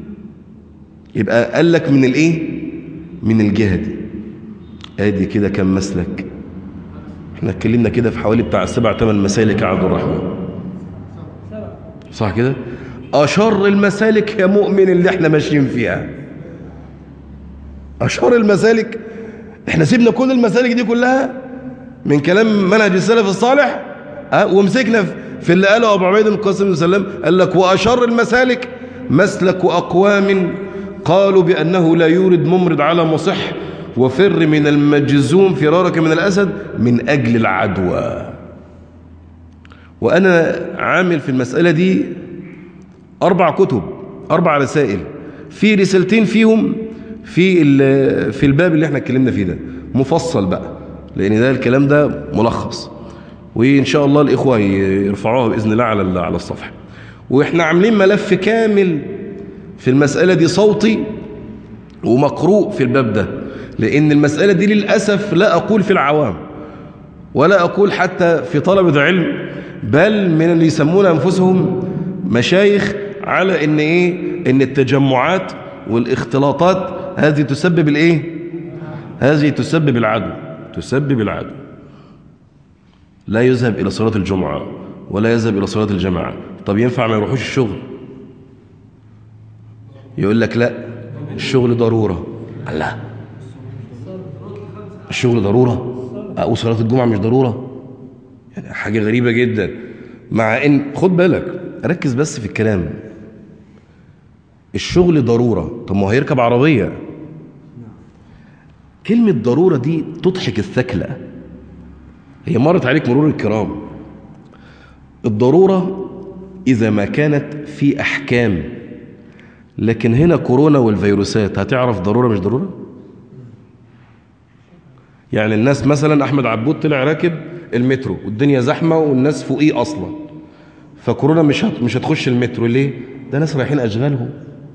يبقى قال لك من الايه من الجهه دي ادي كده كم مسلك احنا اتكلمنا كده في حوالي بتاع سبع ثمان مسالك يا عبد الرحمن صح كده اشر المسالك يا مؤمن اللي احنا ماشيين فيها اشر المسالك احنا سيبنا كل المسالك دي كلها من كلام منهج السلف الصالح اه ومسكنا في اللي قاله ابو عبيد القاسم بن سلام قال لك واشر المسالك مسلك اقوام قالوا بانه لا يورد ممرض على مصح وفر من المجزوم فرارك من الأسد من أجل العدوى وأنا عامل في المسألة دي أربع كتب أربع رسائل في رسالتين فيهم في في الباب اللي احنا اتكلمنا فيه ده مفصل بقى لأن ده الكلام ده ملخص وإن شاء الله الإخوة يرفعوها بإذن الله على على الصفحة وإحنا عاملين ملف كامل في المسألة دي صوتي ومقروء في الباب ده لأن المسألة دي للأسف لا أقول في العوام ولا أقول حتى في طلبة علم بل من اللي يسمون أنفسهم مشايخ على إن إيه إن التجمعات والاختلاطات هذه تسبب الإيه هذه تسبب العدو تسبب العدو لا يذهب إلى صلاة الجمعة ولا يذهب إلى صلاة الجماعة طب ينفع ما يروحوش الشغل يقول لك لا الشغل ضرورة الله الشغل ضرورة أو صلاة الجمعة مش ضرورة يعني حاجة غريبة جدا مع إن خد بالك ركز بس في الكلام الشغل ضرورة طب ما هو هيركب عربية كلمة ضرورة دي تضحك الثكلة هي مرت عليك مرور الكرام الضرورة إذا ما كانت في أحكام لكن هنا كورونا والفيروسات هتعرف ضرورة مش ضرورة يعني الناس مثلا أحمد عبود طلع راكب المترو والدنيا زحمة والناس فوقيه أصلا فكورونا مش هت... مش هتخش المترو ليه ده ناس رايحين أشغالهم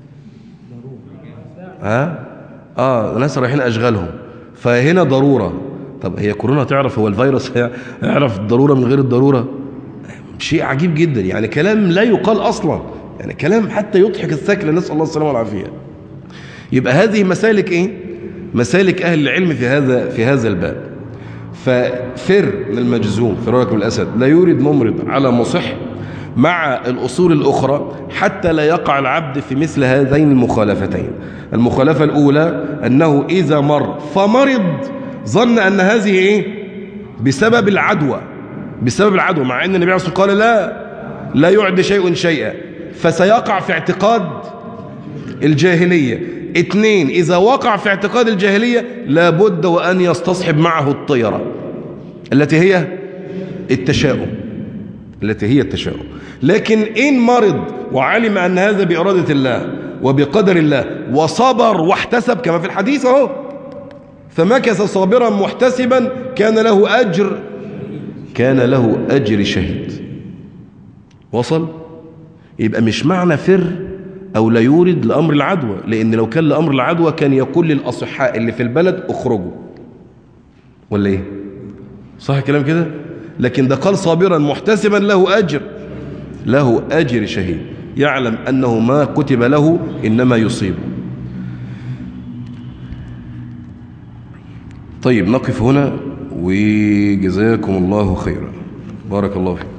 ها اه ناس رايحين أشغالهم فهنا ضرورة طب هي كورونا تعرف هو الفيروس يعرف الضرورة من غير الضرورة شيء عجيب جدا يعني كلام لا يقال أصلا يعني كلام حتى يضحك الثكلة نسأل الله السلامة والعافية يبقى هذه مسالك ايه مسالك أهل العلم في هذا في هذا الباب ففر من المجزوم فرارك من الأسد لا يورد ممرض على مصح مع الأصول الأخرى حتى لا يقع العبد في مثل هذين المخالفتين المخالفة الأولى أنه إذا مر فمرض ظن أن هذه إيه؟ بسبب العدوى بسبب العدوى مع أن النبي عليه الصلاة والسلام قال لا لا يعد شيء شيئا فسيقع في اعتقاد الجاهلية اثنين إذا وقع في اعتقاد الجاهلية لابد وأن يستصحب معه الطيرة التي هي التشاؤم التي هي التشاؤم لكن إن مرض وعلم أن هذا بإرادة الله وبقدر الله وصبر واحتسب كما في الحديث اهو فمكث صابرا محتسبا كان له أجر كان له أجر شهيد وصل يبقى مش معنى فر أو لا يورد لأمر العدوى لأن لو كان لأمر العدوى كان يقول للأصحاء اللي في البلد اخرجوا ولا إيه صح الكلام كده لكن ده قال صابرا محتسبا له أجر له أجر شهيد يعلم أنه ما كتب له إنما يصيب طيب نقف هنا وجزاكم الله خيرا بارك الله فيكم